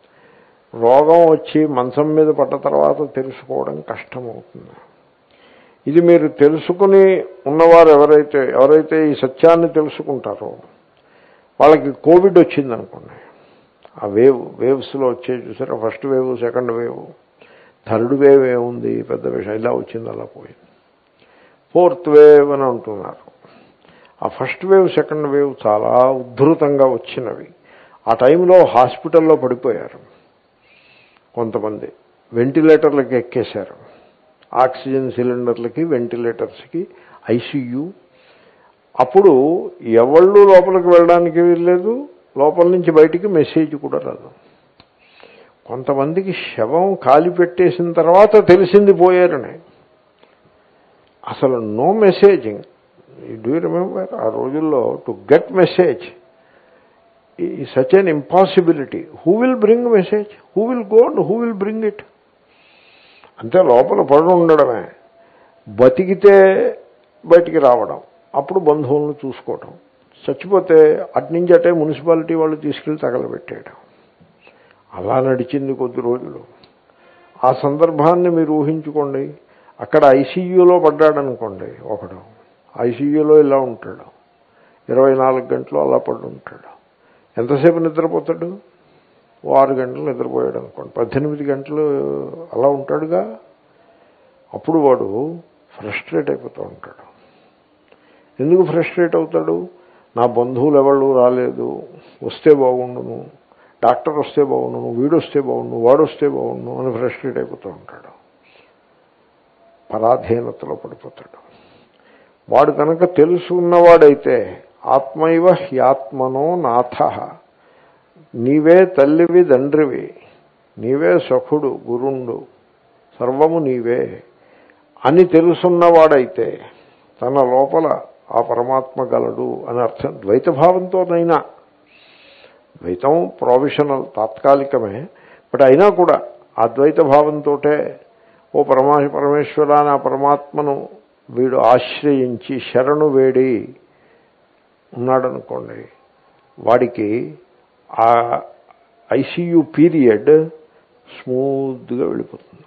రోగం వచ్చి మంచం మీద పడ్డ తర్వాత తెలుసుకోవడం కష్టమవుతుంది ఇది మీరు తెలుసుకుని ఉన్నవారు ఎవరైతే ఎవరైతే ఈ సత్యాన్ని తెలుసుకుంటారో వాళ్ళకి కోవిడ్ వచ్చిందనుకోండి ఆ వేవ్ వేవ్స్లో వచ్చే చూసారా first wave second wave third wave ఏముంది పెద్ద విషయం ఇలా వచ్చింది అలా పోయింది ఫోర్త్ వేవ్ అని అంటున్నారు ఆ ఫస్ట్ వేవ్ సెకండ్ వేవ్ చాలా ఉద్ధృతంగా వచ్చినవి ఆ టైంలో హాస్పిటల్లో పడిపోయారు కొంతమంది వెంటిలేటర్లకి ఎక్కేశారు ఆక్సిజన్ సిలిండర్లకి వెంటిలేటర్స్కి ఐసీయూ అప్పుడు ఎవళ్ళు లోపలికి వెళ్ళడానికి వీల్లేదు లోపల నుంచి బయటికి మెసేజ్ కూడా రాదు కొంతమందికి శవం కాలి పెట్టేసిన తర్వాత తెలిసింది పోయారని అసలు నో మెసేజింగ్ డూ రిమెంబర్ ఆ రోజుల్లో టు గెట్ మెసేజ్ ఈ such an impossibility who will bring message who will go and who will bring it అంతే లోపల పడి ఉండడమే బతికితే బయటికి రావడం అప్పుడు బంధువులను చూసుకోవటం చచ్చిపోతే అట్నుంచి అటే మున్సిపాలిటీ వాళ్ళు తీసుకెళ్ళి తగలబెట్టేయడం అలా నడిచింది కొద్ది రోజులు ఆ సందర్భాన్ని మీరు ఊహించుకోండి అక్కడ ఐసీయూలో పడ్డాడనుకోండి ఒకడు ఐసీయూలో ఇలా ఉంటాడు ఇరవై నాలుగు గంటలు అలా పడి ఉంటాడు ఎంతసేపు నిద్రపోతాడు ఓ ఆరు గంటలు నిద్రపోయాడు అనుకోండి పద్దెనిమిది గంటలు అలా ఉంటాడుగా అప్పుడు వాడు ఫ్రస్ట్రేట్ అయిపోతూ ఉంటాడు ఎందుకు ఫ్రస్ట్రేట్ అవుతాడు నా బంధువులు ఎవళ్ళు రాలేదు వస్తే బాగుండును డాక్టర్ వస్తే బాగుండును వీడు వస్తే బాగుండు వాడు వస్తే బాగుండు అని ఫ్రస్ట్రేట్ అయిపోతూ ఉంటాడు పరాధీనతలో పడిపోతాడు వాడు కనుక తెలుసున్నవాడైతే ఆత్మైవ హ్యాత్మనో నాథ నీవే తల్లివి తండ్రివి నీవే సఖుడు గురుండు సర్వము నీవే అని తెలుసున్నవాడైతే తన లోపల ఆ పరమాత్మ గలడు అని అర్థం ద్వైతభావంతోనైనా ద్వైతం ప్రొవిషనల్ తాత్కాలికమే బట్ అయినా కూడా ఆ ద్వైత భావంతో ఓ పరమా పరమేశ్వర అని ఆ పరమాత్మను వీడు ఆశ్రయించి శరణు వేడి ఉన్నాడనుకోండి వాడికి ఆ ఐసీయూ పీరియడ్ స్మూత్గా వెళ్ళిపోతుంది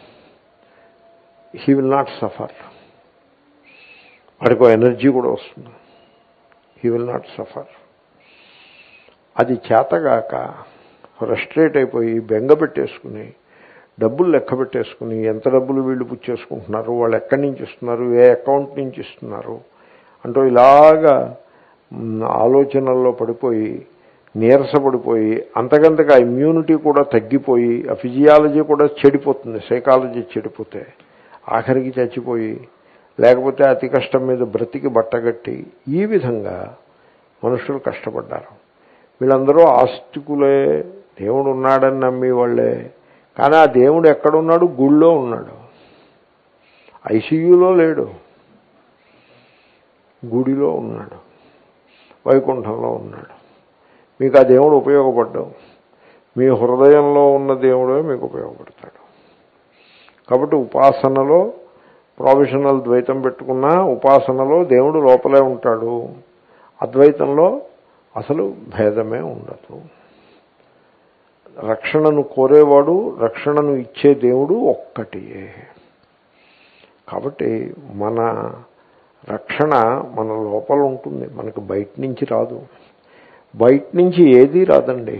హీ విల్ నాట్ సఫర్ వాడికి ఎనర్జీ కూడా వస్తుంది హీ విల్ నాట్ సఫర్ అది చేతగాక ఫ్రస్ట్రేట్ అయిపోయి బెంగ పెట్టేసుకుని డబ్బులు లెక్క పెట్టేసుకుని ఎంత డబ్బులు వీళ్ళు పుచ్చేసుకుంటున్నారు వాళ్ళు ఎక్కడి నుంచి ఇస్తున్నారు ఏ అకౌంట్ నుంచి ఇస్తున్నారు అంటూ ఇలాగా ఆలోచనల్లో పడిపోయి నీరసపడిపోయి అంతకంతగా ఇమ్యూనిటీ కూడా తగ్గిపోయి ఆ ఫిజియాలజీ కూడా చెడిపోతుంది సైకాలజీ చెడిపోతే ఆఖరికి చచ్చిపోయి లేకపోతే అతి కష్టం మీద బ్రతికి బట్టగట్టి ఈ విధంగా మనుషులు కష్టపడ్డారు వీళ్ళందరూ ఆస్తికులే దేవుడు ఉన్నాడని నమ్మి వాళ్ళే కానీ ఆ దేవుడు ఎక్కడున్నాడు గుళ్ళో ఉన్నాడు ఐసీయూలో లేడు గుడిలో ఉన్నాడు వైకుంఠంలో ఉన్నాడు మీకు ఆ దేవుడు ఉపయోగపడ్డావు మీ హృదయంలో ఉన్న దేవుడే మీకు ఉపయోగపడతాడు కాబట్టి ఉపాసనలో ప్రొఫెషనల్ ద్వైతం పెట్టుకున్నా ఉపాసనలో దేవుడు లోపలే ఉంటాడు అద్వైతంలో అసలు భేదమే ఉండదు రక్షణను కోరేవాడు రక్షణను ఇచ్చే దేవుడు ఒక్కటియే కాబట్టి మన రక్షణ మన లోపల ఉంటుంది మనకు బయట నుంచి రాదు బయట నుంచి ఏదీ రాదండి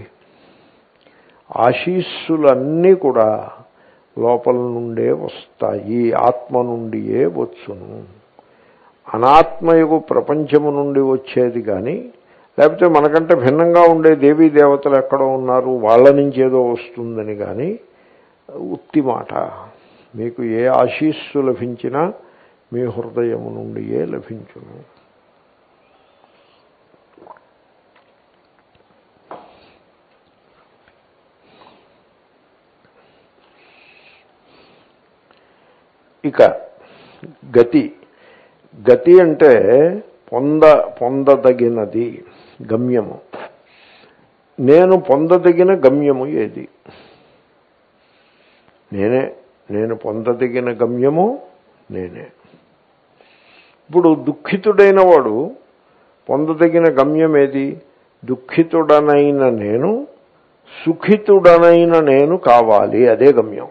ఆశీస్సులన్నీ కూడా లోపల నుండే వస్తాయి ఆత్మ నుండియే వచ్చును అనాత్మయకు ప్రపంచము నుండి వచ్చేది కానీ లేకపోతే మనకంటే భిన్నంగా ఉండే దేవీ దేవతలు ఎక్కడో ఉన్నారు వాళ్ళ నుంచి ఏదో వస్తుందని కానీ ఉత్తి మాట మీకు ఏ ఆశీస్సు లభించినా మీ హృదయము నుండియే లభించును ఇక గతి గతి అంటే పొంద పొందదగినది గమ్యము నేను పొందదగిన గమ్యము ఏది నేనే నేను పొందదగిన గమ్యము నేనే ఇప్పుడు దుఃఖితుడైన వాడు పొందదగిన గమ్యం ఏది దుఃఖితుడనైన నేను సుఖితుడనైన నేను కావాలి అదే గమ్యం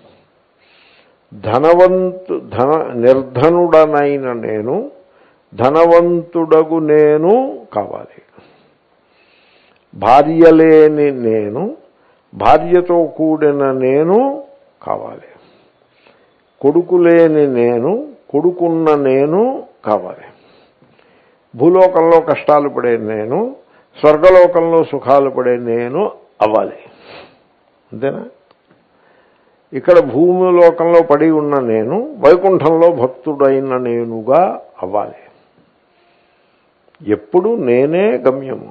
ధనవంతు ధన నిర్ధనుడనైన నేను ధనవంతుడగు నేను కావాలి భార్య లేని నేను భార్యతో కూడిన నేను కావాలి కొడుకు లేని నేను కొడుకున్న నేను కావాలి భూలోకంలో కష్టాలు పడే నేను స్వర్గలోకంలో సుఖాలు పడే నేను అవ్వాలి అంతేనా ఇక్కడ భూమి లోకంలో పడి ఉన్న నేను వైకుంఠంలో భక్తుడైన నేనుగా అవ్వాలి ఎప్పుడు నేనే గమ్యము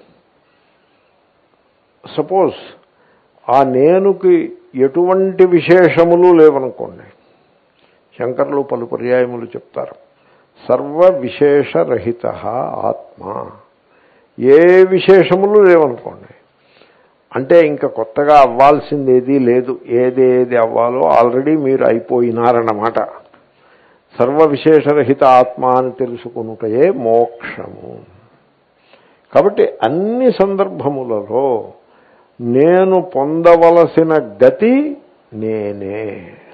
సపోజ్ ఆ నేనుకి ఎటువంటి విశేషములు లేవనుకోండి శంకర్లు పలు పర్యాయములు చెప్తారు సర్వ విశేషరహిత ఆత్మ ఏ విశేషములు లేవనుకోండి అంటే ఇంకా కొత్తగా అవ్వాల్సింది ఏదీ లేదు ఏది ఏది అవ్వాలో ఆల్రెడీ మీరు అయిపోయినారన్నమాట సర్వ విశేషరహిత ఆత్మ అని తెలుసుకునుటయే మోక్షము కాబట్టి అన్ని సందర్భములలో నేను పొందవలసిన గతి నేనే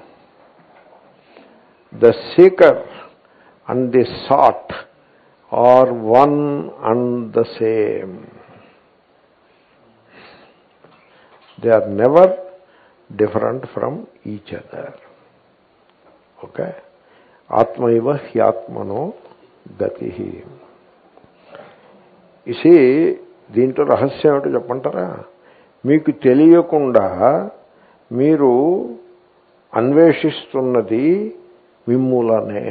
the seeker and the sought are one and the same they are never different from each other okay ఆత్మైవ హ్యాత్మనో గతి ఇసి దీంట్లో రహస్యం ఏమిటో చెప్పంటారా మీకు తెలియకుండా మీరు అన్వేషిస్తున్నది మిమ్ములనే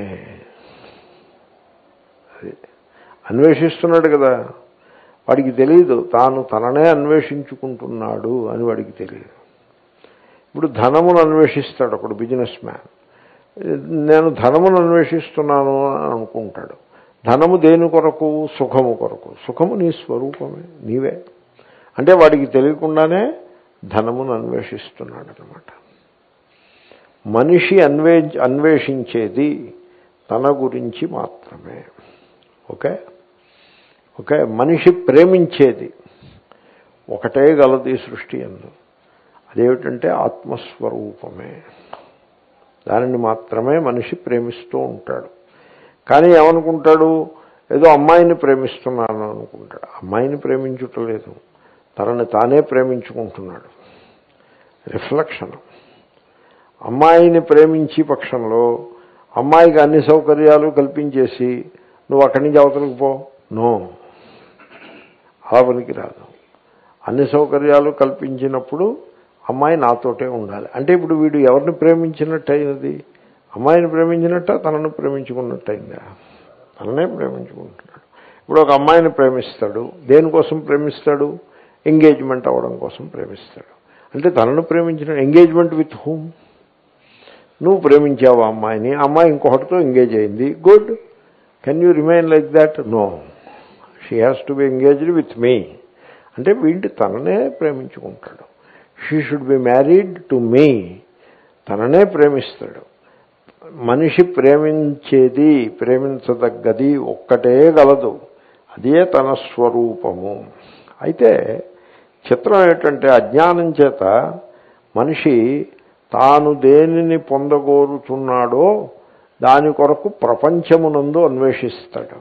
అది అన్వేషిస్తున్నాడు కదా వాడికి తెలియదు తాను తననే అన్వేషించుకుంటున్నాడు అని వాడికి తెలియదు ఇప్పుడు ధనమును అన్వేషిస్తాడు ఒకడు బిజినెస్ మ్యాన్ నేను ధనమును అన్వేషిస్తున్నాను అని అనుకుంటాడు ధనము దేని కొరకు సుఖము కొరకు సుఖము నీ స్వరూపమే నీవే అంటే వాడికి తెలియకుండానే ధనమును అన్వేషిస్తున్నాడు అనమాట మనిషి అన్వే అన్వేషించేది తన గురించి మాత్రమే ఓకే ఓకే మనిషి ప్రేమించేది ఒకటే గలది సృష్టి ఎందు అదేమిటంటే ఆత్మస్వరూపమే దానిని మాత్రమే మనిషి ప్రేమిస్తూ ఉంటాడు కానీ ఏమనుకుంటాడు ఏదో అమ్మాయిని ప్రేమిస్తున్నాను అనుకుంటాడు అమ్మాయిని ప్రేమించుటలేదు తనని తానే ప్రేమించుకుంటున్నాడు రిఫ్లెక్షన్ అమ్మాయిని ప్రేమించి పక్షంలో అమ్మాయికి అన్ని సౌకర్యాలు కల్పించేసి నువ్వు అక్కడి నుంచి అవతలకు పో నో అలా పనికి రాదు అన్ని సౌకర్యాలు కల్పించినప్పుడు అమ్మాయి నాతోటే ఉండాలి అంటే ఇప్పుడు వీడు ఎవరిని ప్రేమించినట్టు అయినది అమ్మాయిని ప్రేమించినట్ట తనను ప్రేమించుకున్నట్టయిందా తననే ప్రేమించుకుంటున్నాడు ఇప్పుడు ఒక అమ్మాయిని ప్రేమిస్తాడు దేనికోసం ప్రేమిస్తాడు ఎంగేజ్మెంట్ అవ్వడం కోసం ప్రేమిస్తాడు అంటే తనను ప్రేమించిన ఎంగేజ్మెంట్ విత్ హూమ్ నువ్వు ప్రేమించావు ఆ అమ్మాయిని ఆ అమ్మాయి ఇంకొకటితో ఎంగేజ్ అయింది good can you remain like that no she has to be engaged with me అంటే వీడి తననే ప్రేమించుకుంటాడు she should be married to me తననే ప్రేమిస్తాడు మనిషి ప్రేమించేది ప్రేమించదగ్గది ఒక్కటే గలదు అదే తన స్వరూపము అయితే చిత్రం ఏంటంటే అజ్ఞానం చేత మనిషి తాను దేనిని పొందగోరుతున్నాడో దాని కొరకు ప్రపంచమునందు అన్వేషిస్తాడు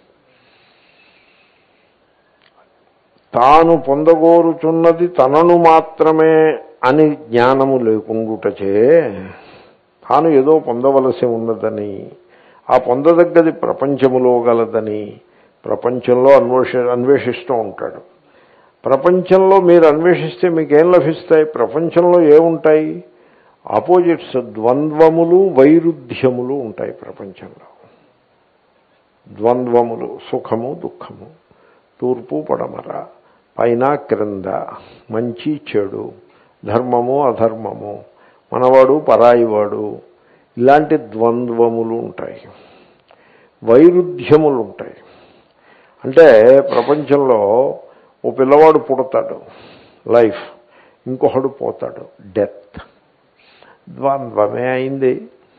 తాను పొందగోరుచున్నది తనను మాత్రమే అని జ్ఞానము లేకుండుటచే తాను ఏదో పొందవలసి ఉన్నదని ఆ పొందదగ్గది ప్రపంచములో గలదని ప్రపంచంలో అన్వేష అన్వేషిస్తూ ఉంటాడు ప్రపంచంలో మీరు అన్వేషిస్తే మీకేం లభిస్తాయి ప్రపంచంలో ఏముంటాయి ఆపోజిట్స్ ద్వంద్వములు వైరుధ్యములు ఉంటాయి ప్రపంచంలో ద్వంద్వములు సుఖము దుఃఖము తూర్పు పడమర పైన క్రింద మంచి చెడు ధర్మము అధర్మము మనవాడు పరాయివాడు ఇలాంటి ద్వంద్వములు ఉంటాయి వైరుధ్యములు ఉంటాయి అంటే ప్రపంచంలో ఓ పిల్లవాడు పుడతాడు లైఫ్ ఇంకొకడు పోతాడు డెత్ ద్వంద్వమే అయింది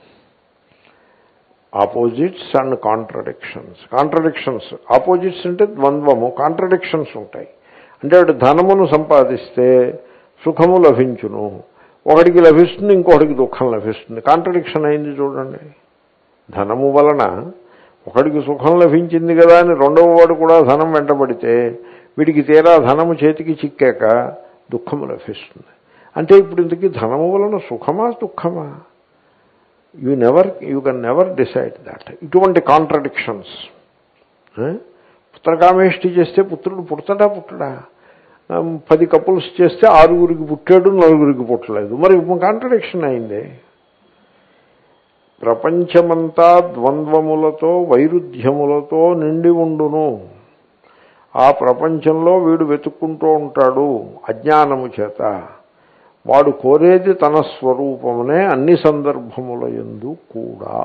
opposites and contradictions contradictions opposites అంటే ద్వంద్వము కాంట్రడిక్షన్స్ ఉంటాయి అంటే వాడు ధనమును సంపాదిస్తే సుఖము లభించును ఒకడికి లభిస్తుంది ఇంకొకటికి దుఃఖం లభిస్తుంది కాంట్రడిక్షన్ అయింది చూడండి ధనము వలన ఒకడికి సుఖం లభించింది కదా అని రెండవ వాడు కూడా ధనం వెంటబడితే వీడికి తీరా ధనము చేతికి చిక్కాక దుఃఖము లభిస్తుంది అంటే ఇప్పుడు ఇంతకీ ధనము వలన సుఖమా దుఃఖమా you never you can never decide that ఇటువంటి కాంట్రడిక్షన్స్ పుత్రకామేష్టి చేస్తే పుత్రుడు పుడతాడా పుట్టడా పది కపుల్స్ చేస్తే ఆరుగురికి పుట్టాడు నలుగురికి పుట్టలేదు మరి కాంట్రడిక్షన్ అయింది ప్రపంచమంతా ద్వంద్వములతో వైరుధ్యములతో నిండి ఉండును ఆ ప్రపంచంలో వీడు వెతుక్కుంటూ ఉంటాడు అజ్ఞానము చేత వాడు కోరేది తన స్వరూపమునే అన్ని సందర్భముల ఎందు కూడా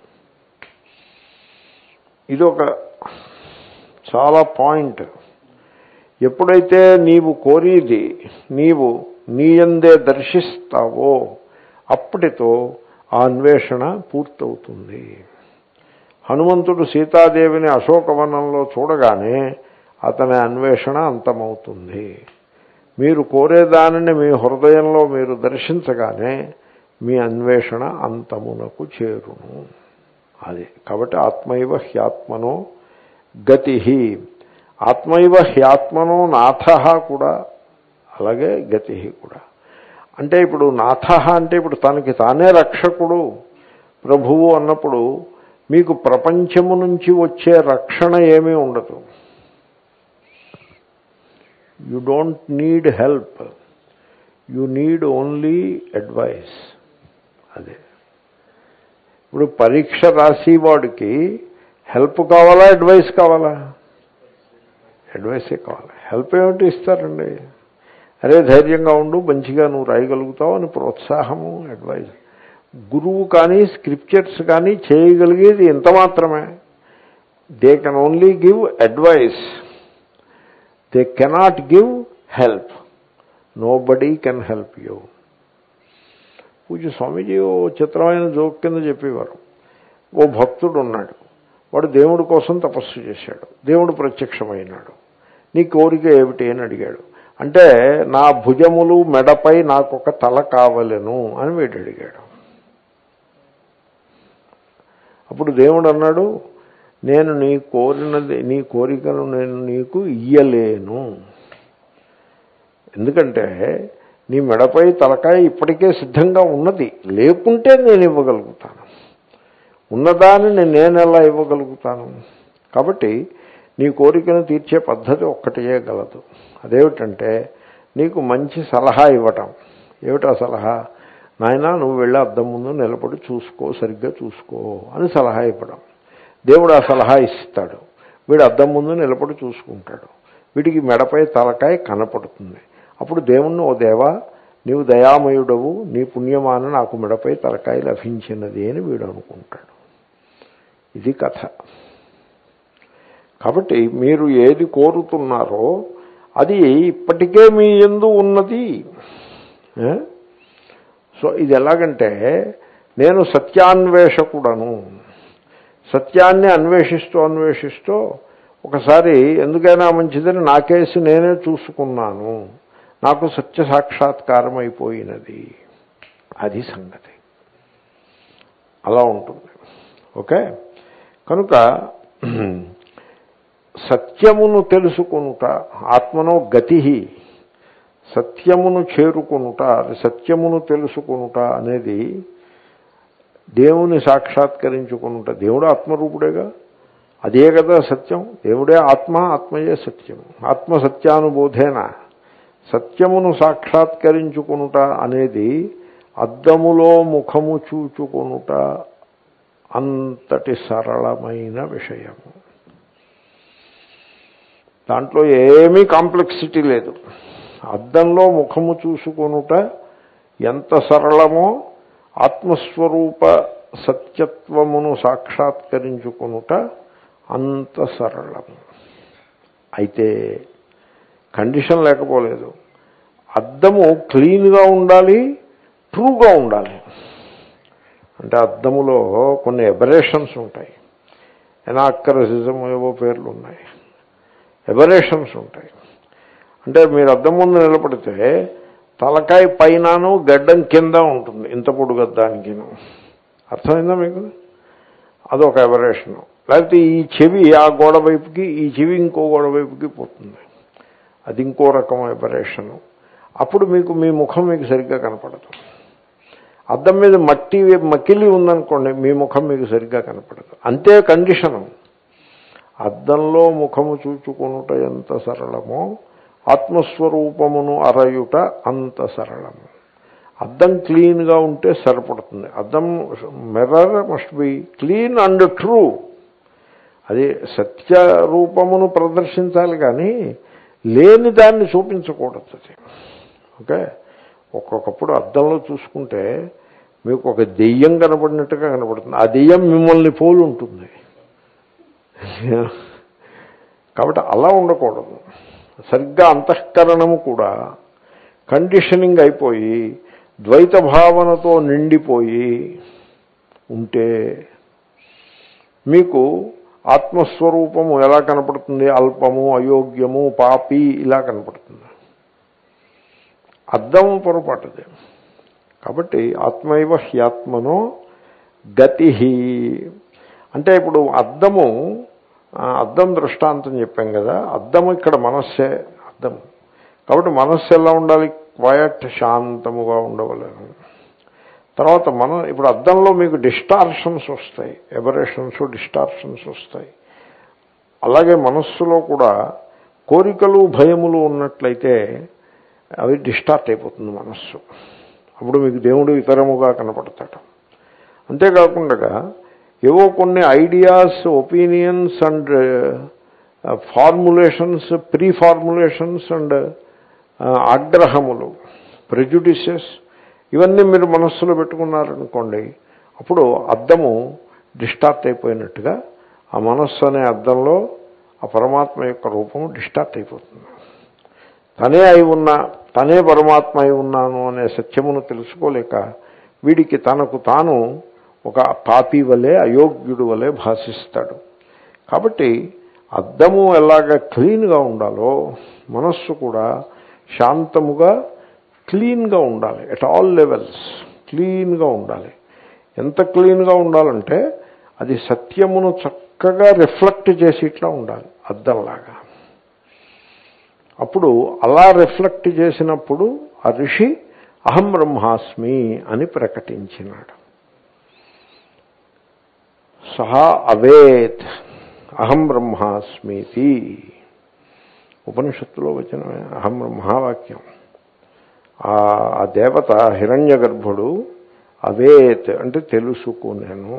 ఇదొక చాలా పాయింట్ ఎప్పుడైతే నీవు కోరేది నీవు నీయందే దర్శిస్తావో అప్పటితో ఆ అన్వేషణ పూర్తవుతుంది హనుమంతుడు సీతాదేవిని అశోకవనంలో చూడగానే అతని అన్వేషణ అంతమవుతుంది మీరు కోరేదానిని మీ హృదయంలో మీరు దర్శించగానే మీ అన్వేషణ అంతమునకు చేరును అది కాబట్టి ఆత్మైవ హ్యాత్మనో గతి ఆత్మైవ హ్యాత్మనో నాథ కూడా అలాగే గతి కూడా అంటే ఇప్పుడు నాథ అంటే ఇప్పుడు తనకి తానే రక్షకుడు ప్రభువు అన్నప్పుడు మీకు ప్రపంచము నుంచి వచ్చే రక్షణ ఏమీ ఉండదు you don't need help you need only advice అదే ఇప్పుడు పరీక్ష రాసేవాడికి హెల్ప్ కావాలా అడ్వైస్ కావాలా అడ్వైసే కావాలి హెల్ప్ ఏమిటి ఇస్తారండి అరే ధైర్యంగా ఉండు మంచిగా నువ్వు రాయగలుగుతావు అని ప్రోత్సాహము అడ్వైజ్ గురువు కానీ స్క్రిప్చర్స్ కానీ చేయగలిగేది ఇంత మాత్రమే they can only give advice they cannot give help nobody can help you పూజ స్వామీజీ ఓ చిత్రమైన జోక్ కింద చెప్పేవారు ఓ భక్తుడు ఉన్నాడు వాడు దేవుడి కోసం తపస్సు చేశాడు దేవుడు ప్రత్యక్షమైనాడు నీ కోరిక ఏమిటి అని అడిగాడు అంటే నా భుజములు మెడపై నాకు ఒక తల కావలెను అని వీడు అడిగాడు అప్పుడు దేవుడు అన్నాడు నేను నీ కోరినది నీ కోరికను నేను నీకు ఇయ్యలేను ఎందుకంటే నీ మెడపై తలకాయ ఇప్పటికే సిద్ధంగా ఉన్నది లేకుంటే నేను ఇవ్వగలుగుతాను ఉన్నదానిని నేను ఎలా ఇవ్వగలుగుతాను కాబట్టి నీ కోరికను తీర్చే పద్ధతి ఒక్కటే గలదు అదేమిటంటే నీకు మంచి సలహా ఇవ్వటం ఏమిటా సలహా నాయన నువ్వు వెళ్ళి అద్దం ముందు నిలబడి చూసుకో సరిగ్గా చూసుకో అని సలహా ఇవ్వడం దేవుడు ఆ సలహా ఇస్తాడు వీడు అద్దం ముందు నిలబడి చూసుకుంటాడు వీడికి మెడపై తలకాయ కనపడుతుంది అప్పుడు దేవుణ్ణి ఓ దేవా నీవు దయామయుడవు నీ పుణ్యమాన నాకు మెడపై తలకాయ లభించినది అని వీడు అనుకుంటాడు ఇది కథ కాబట్టి మీరు ఏది కోరుతున్నారో అది ఇప్పటికే మీ ఎందు ఉన్నది సో ఇది ఎలాగంటే నేను సత్యాన్వేషకుడను సత్యాన్ని అన్వేషిస్తూ అన్వేషిస్తూ ఒకసారి ఎందుకైనా మంచిదని నా కేసు నేనే చూసుకున్నాను నాకు సత్య సాక్షాత్కారం అయిపోయినది అది సంగతి అలా ఉంటుంది ఓకే కనుక సత్యమును తెలుసుకునుట ఆత్మనో గతి సత్యమును చేరుకునుట సత్యమును తెలుసుకునుట అనేది దేవుని సాక్షాత్కరించుకునుట దేవుడు ఆత్మరూపుడేగా అదే కదా సత్యం దేవుడే ఆత్మ ఆత్మయే సత్యం ఆత్మ సత్యానుబోధేన సత్యమును సాక్షాత్కరించుకునుట అనేది అద్దములో ముఖము చూచుకొనుట అంతటి సరళమైన విషయము దాంట్లో ఏమీ కాంప్లెక్సిటీ లేదు అద్దంలో ముఖము చూసుకొనుట ఎంత సరళమో ఆత్మస్వరూప సత్యత్వమును సాక్షాత్కరించుకొనుట అంత సరళము అయితే కండిషన్ లేకపోలేదు అద్దము క్లీన్గా ఉండాలి ట్రూగా ఉండాలి అంటే అద్దములో కొన్ని ఎబరేషన్స్ ఉంటాయి ఎనాక్కరసిజం ఏవో పేర్లు ఉన్నాయి ఎబరేషన్స్ ఉంటాయి అంటే మీరు అద్దం ముందు నిలబడితే తలకాయ పైనను గడ్డం కింద ఉంటుంది ఇంత పొడుగద్దానికిను అర్థమైందా మీకు అదొక ఎబరేషను లేకపోతే ఈ చెవి ఆ గోడ వైపుకి ఈ చెవి ఇంకో గోడ వైపుకి పోతుంది అది ఇంకో రకం ఎబరేషను అప్పుడు మీకు మీ ముఖం మీకు సరిగ్గా కనపడదు అద్దం మీద మట్టి మకిలి ఉందనుకోండి మీ ముఖం మీకు సరిగ్గా కనపడదు అంతే కండిషను అద్దంలో ముఖము చూచుకొనుట ఎంత సరళమో ఆత్మస్వరూపమును అరయుట అంత సరళము అద్దం క్లీన్గా ఉంటే సరిపడుతుంది అద్దం mirror must be clean and true అది సత్య రూపమును ప్రదర్శించాలి కానీ లేని దాన్ని చూపించకూడదు అది ఓకే ఒక్కొక్కప్పుడు అద్దంలో చూసుకుంటే మీకు ఒక దెయ్యం కనపడినట్టుగా కనపడుతుంది ఆ దెయ్యం మిమ్మల్ని పోలి ఉంటుంది కాబట్టి అలా ఉండకూడదు సరిగ్గా అంతఃకరణము కూడా కండిషనింగ్ అయిపోయి ద్వైత భావనతో నిండిపోయి ఉంటే మీకు ఆత్మస్వరూపము ఎలా కనపడుతుంది అల్పము అయోగ్యము పాపి ఇలా కనపడుతుంది అర్థము పొరపాటుది కాబట్టి ఆత్మైవ హ్యాత్మనో గతి అంటే ఇప్పుడు అద్దము అద్దం దృష్టాంతం చెప్పాం కదా అద్దము ఇక్కడ మనస్సే అద్దం కాబట్టి మనస్సు ఎలా ఉండాలి క్వయట్ శాంతముగా ఉండవలేను తర్వాత మన ఇప్పుడు అద్దంలో మీకు డిస్టార్షన్స్ వస్తాయి ఎబరేషన్స్ డిస్టార్షన్స్ వస్తాయి అలాగే మనస్సులో కూడా కోరికలు భయములు ఉన్నట్లయితే అవి డిస్టార్ట్ అయిపోతుంది మనస్సు అప్పుడు మీకు దేవుడు ఇతరముగా కనపడతాడు అంతేకాకుండా ఏవో కొన్ని ideas opinions and formulations pre formulations and ఆగ్రహములు ప్రెజుడిసెస్ ఇవన్నీ మీరు మనస్సులో పెట్టుకున్నారనుకోండి అప్పుడు అద్దము డిస్టార్ట్ అయిపోయినట్టుగా ఆ మనస్సు అనే అద్దంలో ఆ పరమాత్మ యొక్క రూపము డిస్టార్ట్ అయిపోతుంది తనే అయి ఉన్నా తనే పరమాత్మ అయి ఉన్నాను అనే సత్యమును తెలుసుకోలేక వీడికి తనకు తాను ఒక పాపి వలె అయోగ్యుడు వలె భాషిస్తాడు కాబట్టి అద్దము ఎలాగ క్లీన్గా ఉండాలో మనస్సు కూడా శాంతముగా క్లీన్గా ఉండాలి ఎట్ ఆల్ లెవెల్స్ క్లీన్గా ఉండాలి ఎంత క్లీన్గా ఉండాలంటే అది సత్యమును చక్కగా రిఫ్లెక్ట్ చేసి ఇట్లా ఉండాలి అద్దంలాగా అప్పుడు అలా రిఫ్లెక్ట్ చేసినప్పుడు ఆ ఋషి అహం బ్రహ్మాస్మి అని ప్రకటించినాడు సహా అవేత్ అహం బ్రహ్మాస్మితి ఉపనిషత్తులో వచ్చిన అహం బ్రహ్మవాక్యం ఆ దేవత హిరణ్య గర్భుడు అవేత్ అంటే తెలుసుకునేను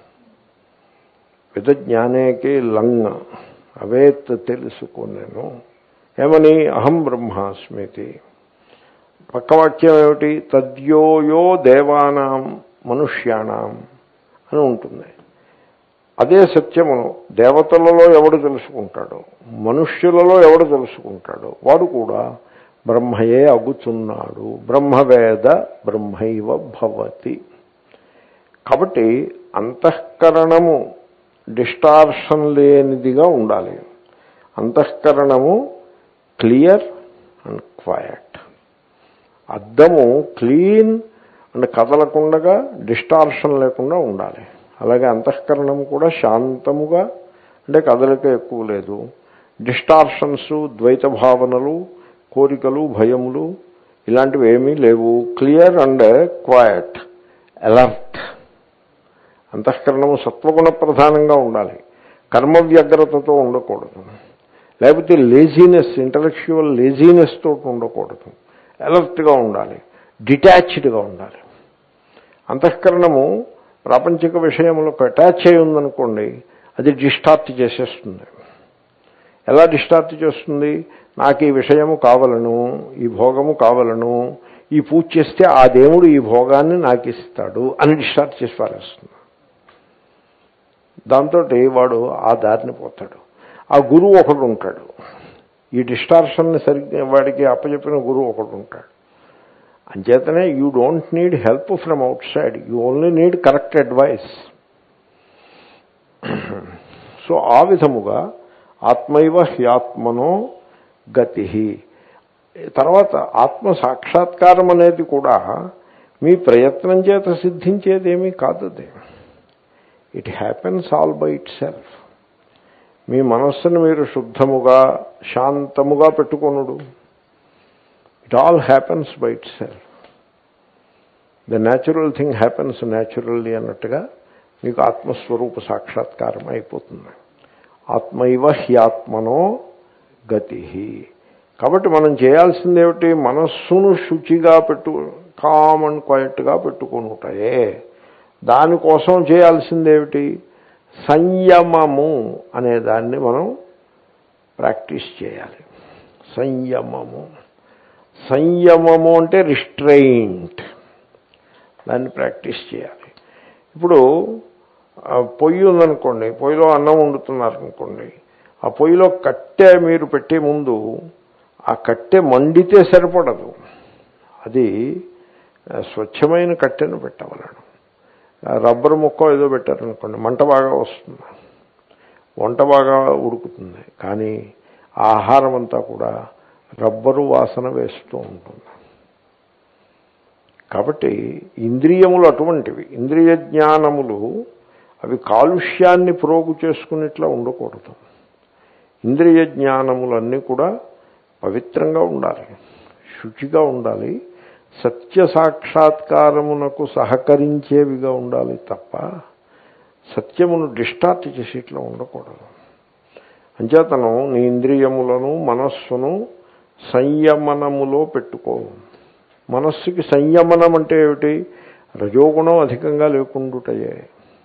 విధజ్ఞానేకి లంగ్ అవేత్ తెలుసుకునేను ఏమని అహం బ్రహ్మాస్మితి పక్కవాక్యం ఏమిటి తద్యోయో దేవానాం మనుష్యాణం అని ఉంటుంది అదే సత్యమును దేవతలలో ఎవడు తెలుసుకుంటాడో మనుష్యులలో ఎవడు తెలుసుకుంటాడో వాడు కూడా బ్రహ్మయే అగుచున్నాడు బ్రహ్మవేద బ్రహ్మైవ భవతి కాబట్టి అంతఃకరణము డిస్టార్షన్ లేనిదిగా ఉండాలి అంతఃకరణము క్లియర్ అండ్ క్వయట్ అద్దము క్లీన్ అండ్ కదలకుండగా డిస్టార్షన్ లేకుండా ఉండాలి అలాగే అంతఃకరణం కూడా శాంతముగా అంటే కదలిక ఎక్కువ లేదు డిస్టార్షన్స్ ద్వైత భావనలు కోరికలు భయములు ఇలాంటివి ఏమీ లేవు క్లియర్ అండ్ క్వయట్ అలర్ట్ అంతఃకరణము సత్వగుణ ప్రధానంగా ఉండాలి కర్మ వ్యగ్రతతో ఉండకూడదు లేకపోతే లేజీనెస్ ఇంటలెక్చువల్ లేజీనెస్ తోటి ఉండకూడదు అలర్ట్గా ఉండాలి డిటాచ్డ్గా ఉండాలి అంతఃకరణము ప్రాపంచిక విషయములకు అటాచ్ అయి ఉందనుకోండి అది డిస్టార్ట్ చేసేస్తుంది ఎలా డిస్టార్ట్ చేస్తుంది నాకు ఈ విషయము కావలను ఈ భోగము కావలను ఈ పూజ చేస్తే ఆ దేవుడు ఈ భోగాన్ని నాకు ఇస్తాడు అని డిస్టార్ట్ చేసి పారేస్తుంది దాంతో వాడు ఆ దారిని పోతాడు ఆ గురువు ఒకడు ఉంటాడు ఈ డిస్టార్షన్ని సరిగ్గా వాడికి అప్పచెప్పిన గురువు ఒకడు ఉంటాడు అంచేతనే you don't need help from outside you only need correct advice so ఆ విధముగా ఆత్మైవ హ్యాత్మనో గతి తర్వాత ఆత్మ సాక్షాత్కారం అనేది కూడా మీ ప్రయత్నం చేత సిద్ధించేదేమీ కాదు అది it happens all by itself మీ మనస్సును మీరు శుద్ధముగా శాంతముగా పెట్టుకొనుడు it all happens by itself the natural thing happens naturally అన్నట్టుగా మీకు ఆత్మస్వరూప సాక్షాత్కారం అయిపోతుంది ఆత్మైవ హ్యాత్మనో గతి కాబట్టి మనం చేయాల్సింది ఏమిటి మనస్సును శుచిగా పెట్టు కామ్ అండ్ క్వైట్గా పెట్టుకుంటాయే దానికోసం చేయాల్సింది ఏమిటి సంయమము అనే దాన్ని మనం ప్రాక్టీస్ చేయాలి సంయమము సంయమము అంటే రిస్ట్రెయింట్ దాన్ని ప్రాక్టీస్ చేయాలి ఇప్పుడు ఆ, పొయ్యి ఉందనుకోండి పొయ్యిలో అన్నం వండుతున్నారు అనుకోండి ఆ పొయ్యిలో కట్టె మీరు పెట్టే ముందు ఆ కట్టె మండితే సరిపడదు అది ఆ, స్వచ్ఛమైన కట్టెను పెట్టవలను ఆ రబ్బర్ ముక్క ఏదో పెట్టారనుకోండి మంట బాగా వస్తుంది వంట బాగా ఉడుకుతుంది కానీ ఆ ఆహారం అంతా కూడా రబ్బరు వాసన వేస్తూ ఉంటుంది కాబట్టి ఇంద్రియములు అటువంటివి ఇంద్రియ జ్ఞానములు అవి కాలుష్యాన్ని ప్రోగు చేసుకునేట్లా ఉండకూడదు ఇంద్రియ జ్ఞానములన్నీ కూడా పవిత్రంగా ఉండాలి శుచిగా ఉండాలి సత్య సాక్షాత్కారమునకు సహకరించేవిగా ఉండాలి తప్ప సత్యమును డిస్టార్ట్ చేసేట్లా ఉండకూడదు అంచేతను నీ ఇంద్రియములను మనస్సును సంయమనములో పెట్టుకో మనస్సుకి సంయమనం అంటే ఏమిటి రజోగుణం అధికంగా లేకుండుటయే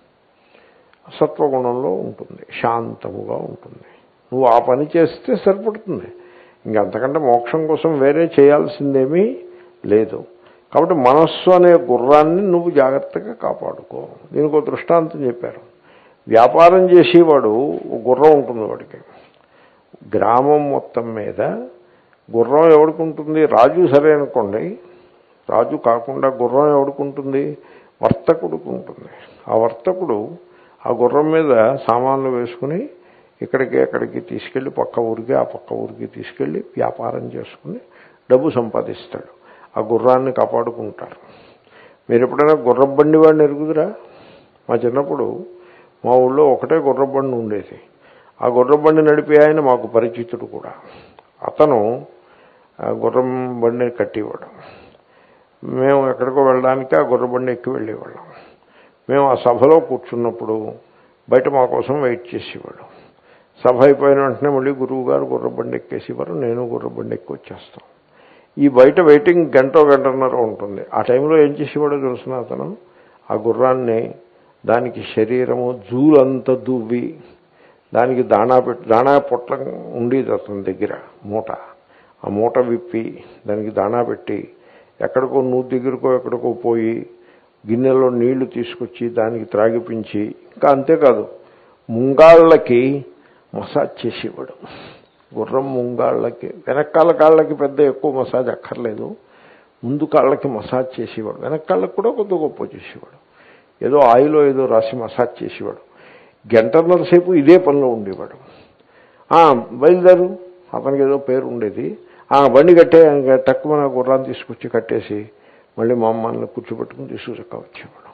సత్వగుణంలో ఉంటుంది శాంతముగా ఉంటుంది నువ్వు ఆ పని చేస్తే సరిపడుతుంది ఇంకంతకంటే మోక్షం కోసం వేరే చేయాల్సిందేమీ లేదు కాబట్టి మనస్సు అనే గుర్రాన్ని నువ్వు జాగ్రత్తగా కాపాడుకో దీనికి ఒక దృష్టాంతం చెప్పారు వ్యాపారం చేసేవాడు ఒక గుర్రం ఉంటుంది వాడికి గ్రామం మొత్తం మీద గుర్రం ఎవరికి ఉంటుంది రాజు సరే అనుకోండి రాజు కాకుండా గుర్రం ఎవరికి ఉంటుంది వర్తకుడికి ఉంటుంది ఆ వర్తకుడు ఆ గుర్రం మీద సామాన్లు వేసుకుని ఇక్కడికి అక్కడికి తీసుకెళ్ళి పక్క ఊరికి ఆ పక్క ఊరికి తీసుకెళ్ళి వ్యాపారం చేసుకుని డబ్బు సంపాదిస్తాడు ఆ గుర్రాన్ని కాపాడుకుంటారు మీరు ఎప్పుడైనా గుర్రబండి వాడిని ఎరుగుదురా మా చిన్నప్పుడు మా ఊళ్ళో ఒకటే గుర్రబండి ఉండేది ఆ గుర్రబండి నడిపే ఆయన మాకు పరిచితుడు కూడా అతను ఆ గుర్రం బండిని కట్టేవాడు మేము ఎక్కడికో వెళ్ళడానికి ఆ గుర్రబండి ఎక్కి వెళ్ళేవాళ్ళం మేము ఆ సభలో కూర్చున్నప్పుడు బయట మా కోసం వెయిట్ చేసేవాడు సభ అయిపోయిన వెంటనే మళ్ళీ గురువు గారు గుర్రబండి ఎక్కేసేవారు నేను గుర్రబండి ఎక్కి వచ్చేస్తాం ఈ బయట వెయిటింగ్ గంట గంటన్నర ఉంటుంది ఆ టైంలో ఏం చేసేవాడో తెలుసిన అతను ఆ గుర్రాన్ని దానికి శరీరము జూలంతా దువ్వి దానికి దాణా పెట్టి దాణా పొట్ల ఉండేది అతని దగ్గర మూట ఆ మూట విప్పి దానికి దాణా పెట్టి ఎక్కడికో నువ్వు దగ్గరకో ఎక్కడికో పోయి గిన్నెలో నీళ్లు తీసుకొచ్చి దానికి త్రాగిపించి ఇంకా అంతేకాదు ముంగాళ్ళకి మసాజ్ చేసేవాడు గుర్రం ముంగాళ్ళకి వెనకాల కాళ్ళకి పెద్ద ఎక్కువ మసాజ్ అక్కర్లేదు ముందు కాళ్ళకి మసాజ్ చేసేవాడు వెనకాళ్ళకి కూడా కొద్ది గొప్ప చేసేవాడు ఏదో ఆయిలో ఏదో రాసి మసాజ్ చేసేవాడు గంటన్నర సేపు ఇదే పనిలో ఉండేవాడు "ఆ, బయలుదేరు అతనికి ఏదో పేరు ఉండేది ఆ బండి కట్టే ఇంకా తక్కువ నా గుర్రాన్ని తీసుకొచ్చి కట్టేసి మళ్ళీ మా అమ్మల్ని కూర్చోబెట్టుకుని తీసుకుచక్క వచ్చేవాడు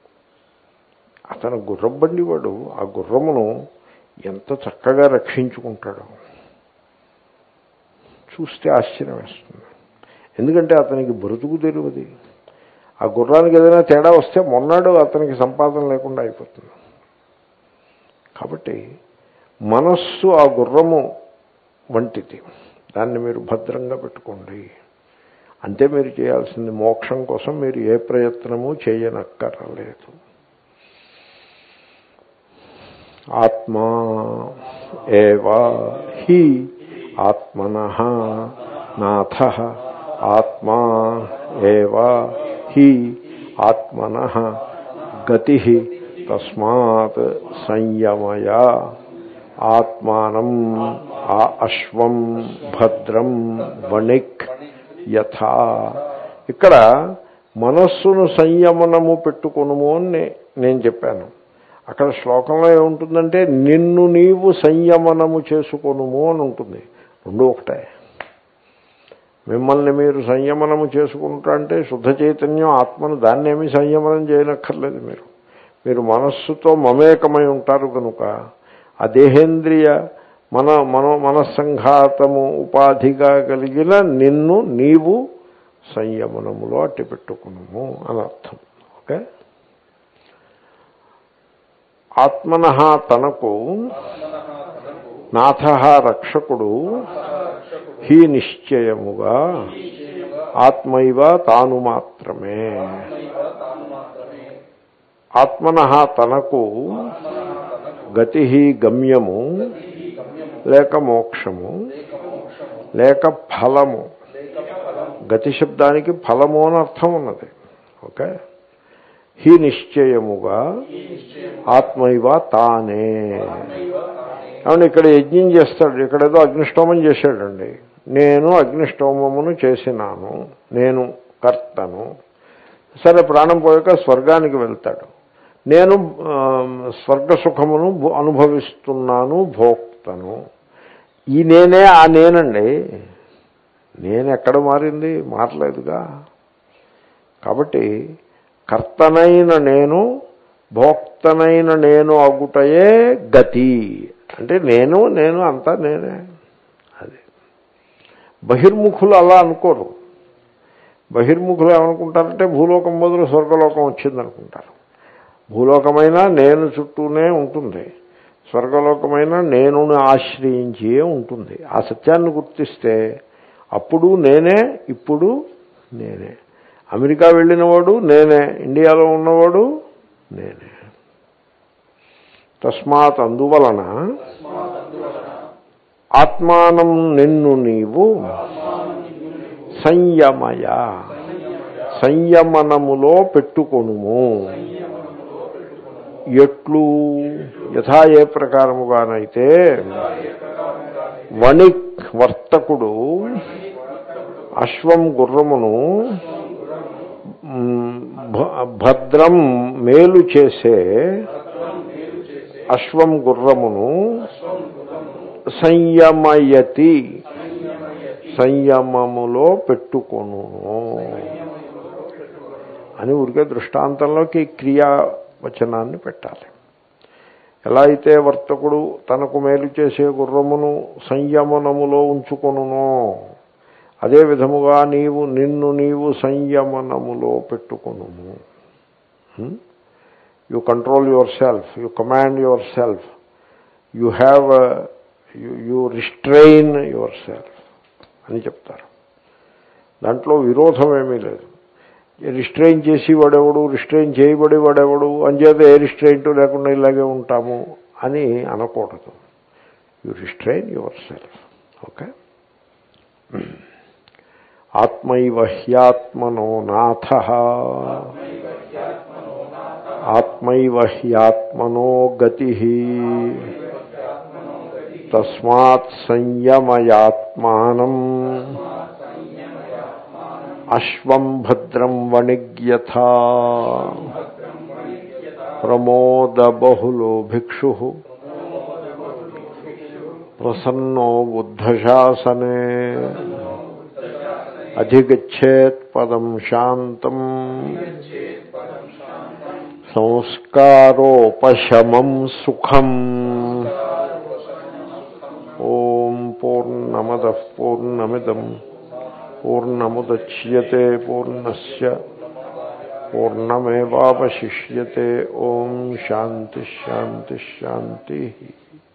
అతను గుర్రం బండి వాడు ఆ గుర్రమును ఎంత చక్కగా రక్షించుకుంటాడో చూస్తే ఆశ్చర్యం వేస్తుంది ఎందుకంటే అతనికి బ్రతుకు తెలియదు ఆ గుర్రానికి ఏదైనా తేడా వస్తే మొన్నాడు అతనికి సంపాదన లేకుండా అయిపోతుంది కాబట్టి మనస్సు ఆ గుర్రము వంటిది దాన్ని మీరు భద్రంగా పెట్టుకోండి అంతే మీరు చేయాల్సింది మోక్షం కోసం మీరు ఏ ప్రయత్నము చేయనక్కర్లేదు ఆత్మా ఏవా హి ఆత్మన నాథ ఆత్మా ఏవా హి ఆత్మన గతి తస్మాత్ సంయమయ ఆత్మానం ఆ అశ్వం భద్రం వణిక్ యథా ఇక్కడ మనస్సును సంయమనము పెట్టుకొనుము అని నే- నేను చెప్పాను అక్కడ శ్లోకంలో ఏముంటుందంటే నిన్ను నీవు సంయమనము చేసుకొనుము అని ఉంటుంది రెండు ఒకటే మిమ్మల్ని మీరు సంయమనము చేసుకుంటా అంటే శుద్ధ చైతన్యం ఆత్మను దాన్ని ఏమీ సంయమనం చేయనక్కర్లేదు మీరు మీరు మనస్సుతో మమేకమై ఉంటారు కనుక ఆ దేహేంద్రియ మన మనో మనస్సంఘాతము ఉపాధిగా కలిగిన నిన్ను నీవు సంయమనములో అట్టి పెట్టుకున్నాము అని అర్థం ఓకే ఆత్మన తనకు నాథ రక్షకుడు హీ నిశ్చయముగా ఆత్మైవ తాను మాత్రమే ఆత్మన తనకు గతి గమ్యము లేక మోక్షము లేక ఫలము గతి శబ్దానికి ఫలము అని అర్థం ఉన్నది ఓకే హీ నిశ్చయముగా ఆత్మైవ తానే అవును ఇక్కడ యజ్ఞం చేస్తాడు ఇక్కడ ఏదో అగ్నిష్టోమం చేశాడండి నేను అగ్నిష్టోమమును చేసినాను నేను కర్తను సరే ప్రాణం పోయాక స్వర్గానికి వెళ్తాడు నేను ఆ, స్వర్గ సుఖమును భో- అనుభవిస్తున్నాను భోక్తను ఈ నేనే ఆ నేనండి నేను ఎక్కడ మారింది మారలేదుగా కాబట్టి కర్తనైన నేను భోక్తనైన నేను అగుటయే గతి అంటే నేను నేను అంతా నేనే అది బహిర్ముఖులు అలా అనుకోరు బహిర్ముఖులు ఏమనుకుంటారంటే భూలోకం బదులు స్వర్గలోకం వచ్చిందనుకుంటారు భూలోకమైనా నేను చుట్టూనే ఉంటుంది స్వర్గలోకమైనా నేను ఆశ్రయించియే ఉంటుంది ఆ సత్యాన్ని గుర్తిస్తే అప్పుడు నేనే ఇప్పుడు నేనే అమెరికా వెళ్ళినవాడు నేనే ఇండియాలో ఉన్నవాడు నేనే తస్మాత్ అందువలన ఆత్మానం నిన్ను నీవు సంయమయ సంయమనములో పెట్టుకొనుము ఎట్లు యథా ఏ ప్రకారముగానైతే వణిక్ వర్తకుడు అశ్వం గుర్రమును మ్, భ- భద్రం మేలు చేసే అశ్వం గుర్రమును సంయమయతి సంయమములో పెట్టుకొను అని ఊరికే దృష్టాంతంలోకి క్రియావచనాన్ని పెట్టాలి ఎలా అయితే వర్తకుడు తనకు మేలు చేసే గుర్రమును సంయమనములో ఉంచుకొనునో అదే విధముగా నీవు నిన్ను నీవు సంయమనములో పెట్టుకొనుము you control yourself you command yourself you have you restrain yourself అని చెప్తారు దాంట్లో విరోధం ఏమీ లేదు రిస్ట్రెయిన్ చేసి వాడెవడు రిస్ట్రెయిన్ చేయబడి వాడెవడు అంచేత ఏ రిస్ట్రెయింట్ లేకుండా ఇలాగే ఉంటాము అని అనకూడదు you restrain yourself okay ఆత్మైవ హ్యాత్మనో నాథ ఆత్మైవ హ్యాత్మనో గతి తస్మాత్ సంయమయాత్మానం అశ్వం భద్రం వణిగ్యథా ప్రమోద బహులో భిక్షు ప్రసన్నో బుద్ధశాసనే అధిగచ్చేత్ పదం శాంతం సంస్కారోపశమం సుఖం ఓం పూర్ణమద పూర్ణమిదం పూర్ణముద్యతే పూర్ణస్ పూర్ణమేవాశిష్యతే ఓం శాంతి శాంతి శాంతి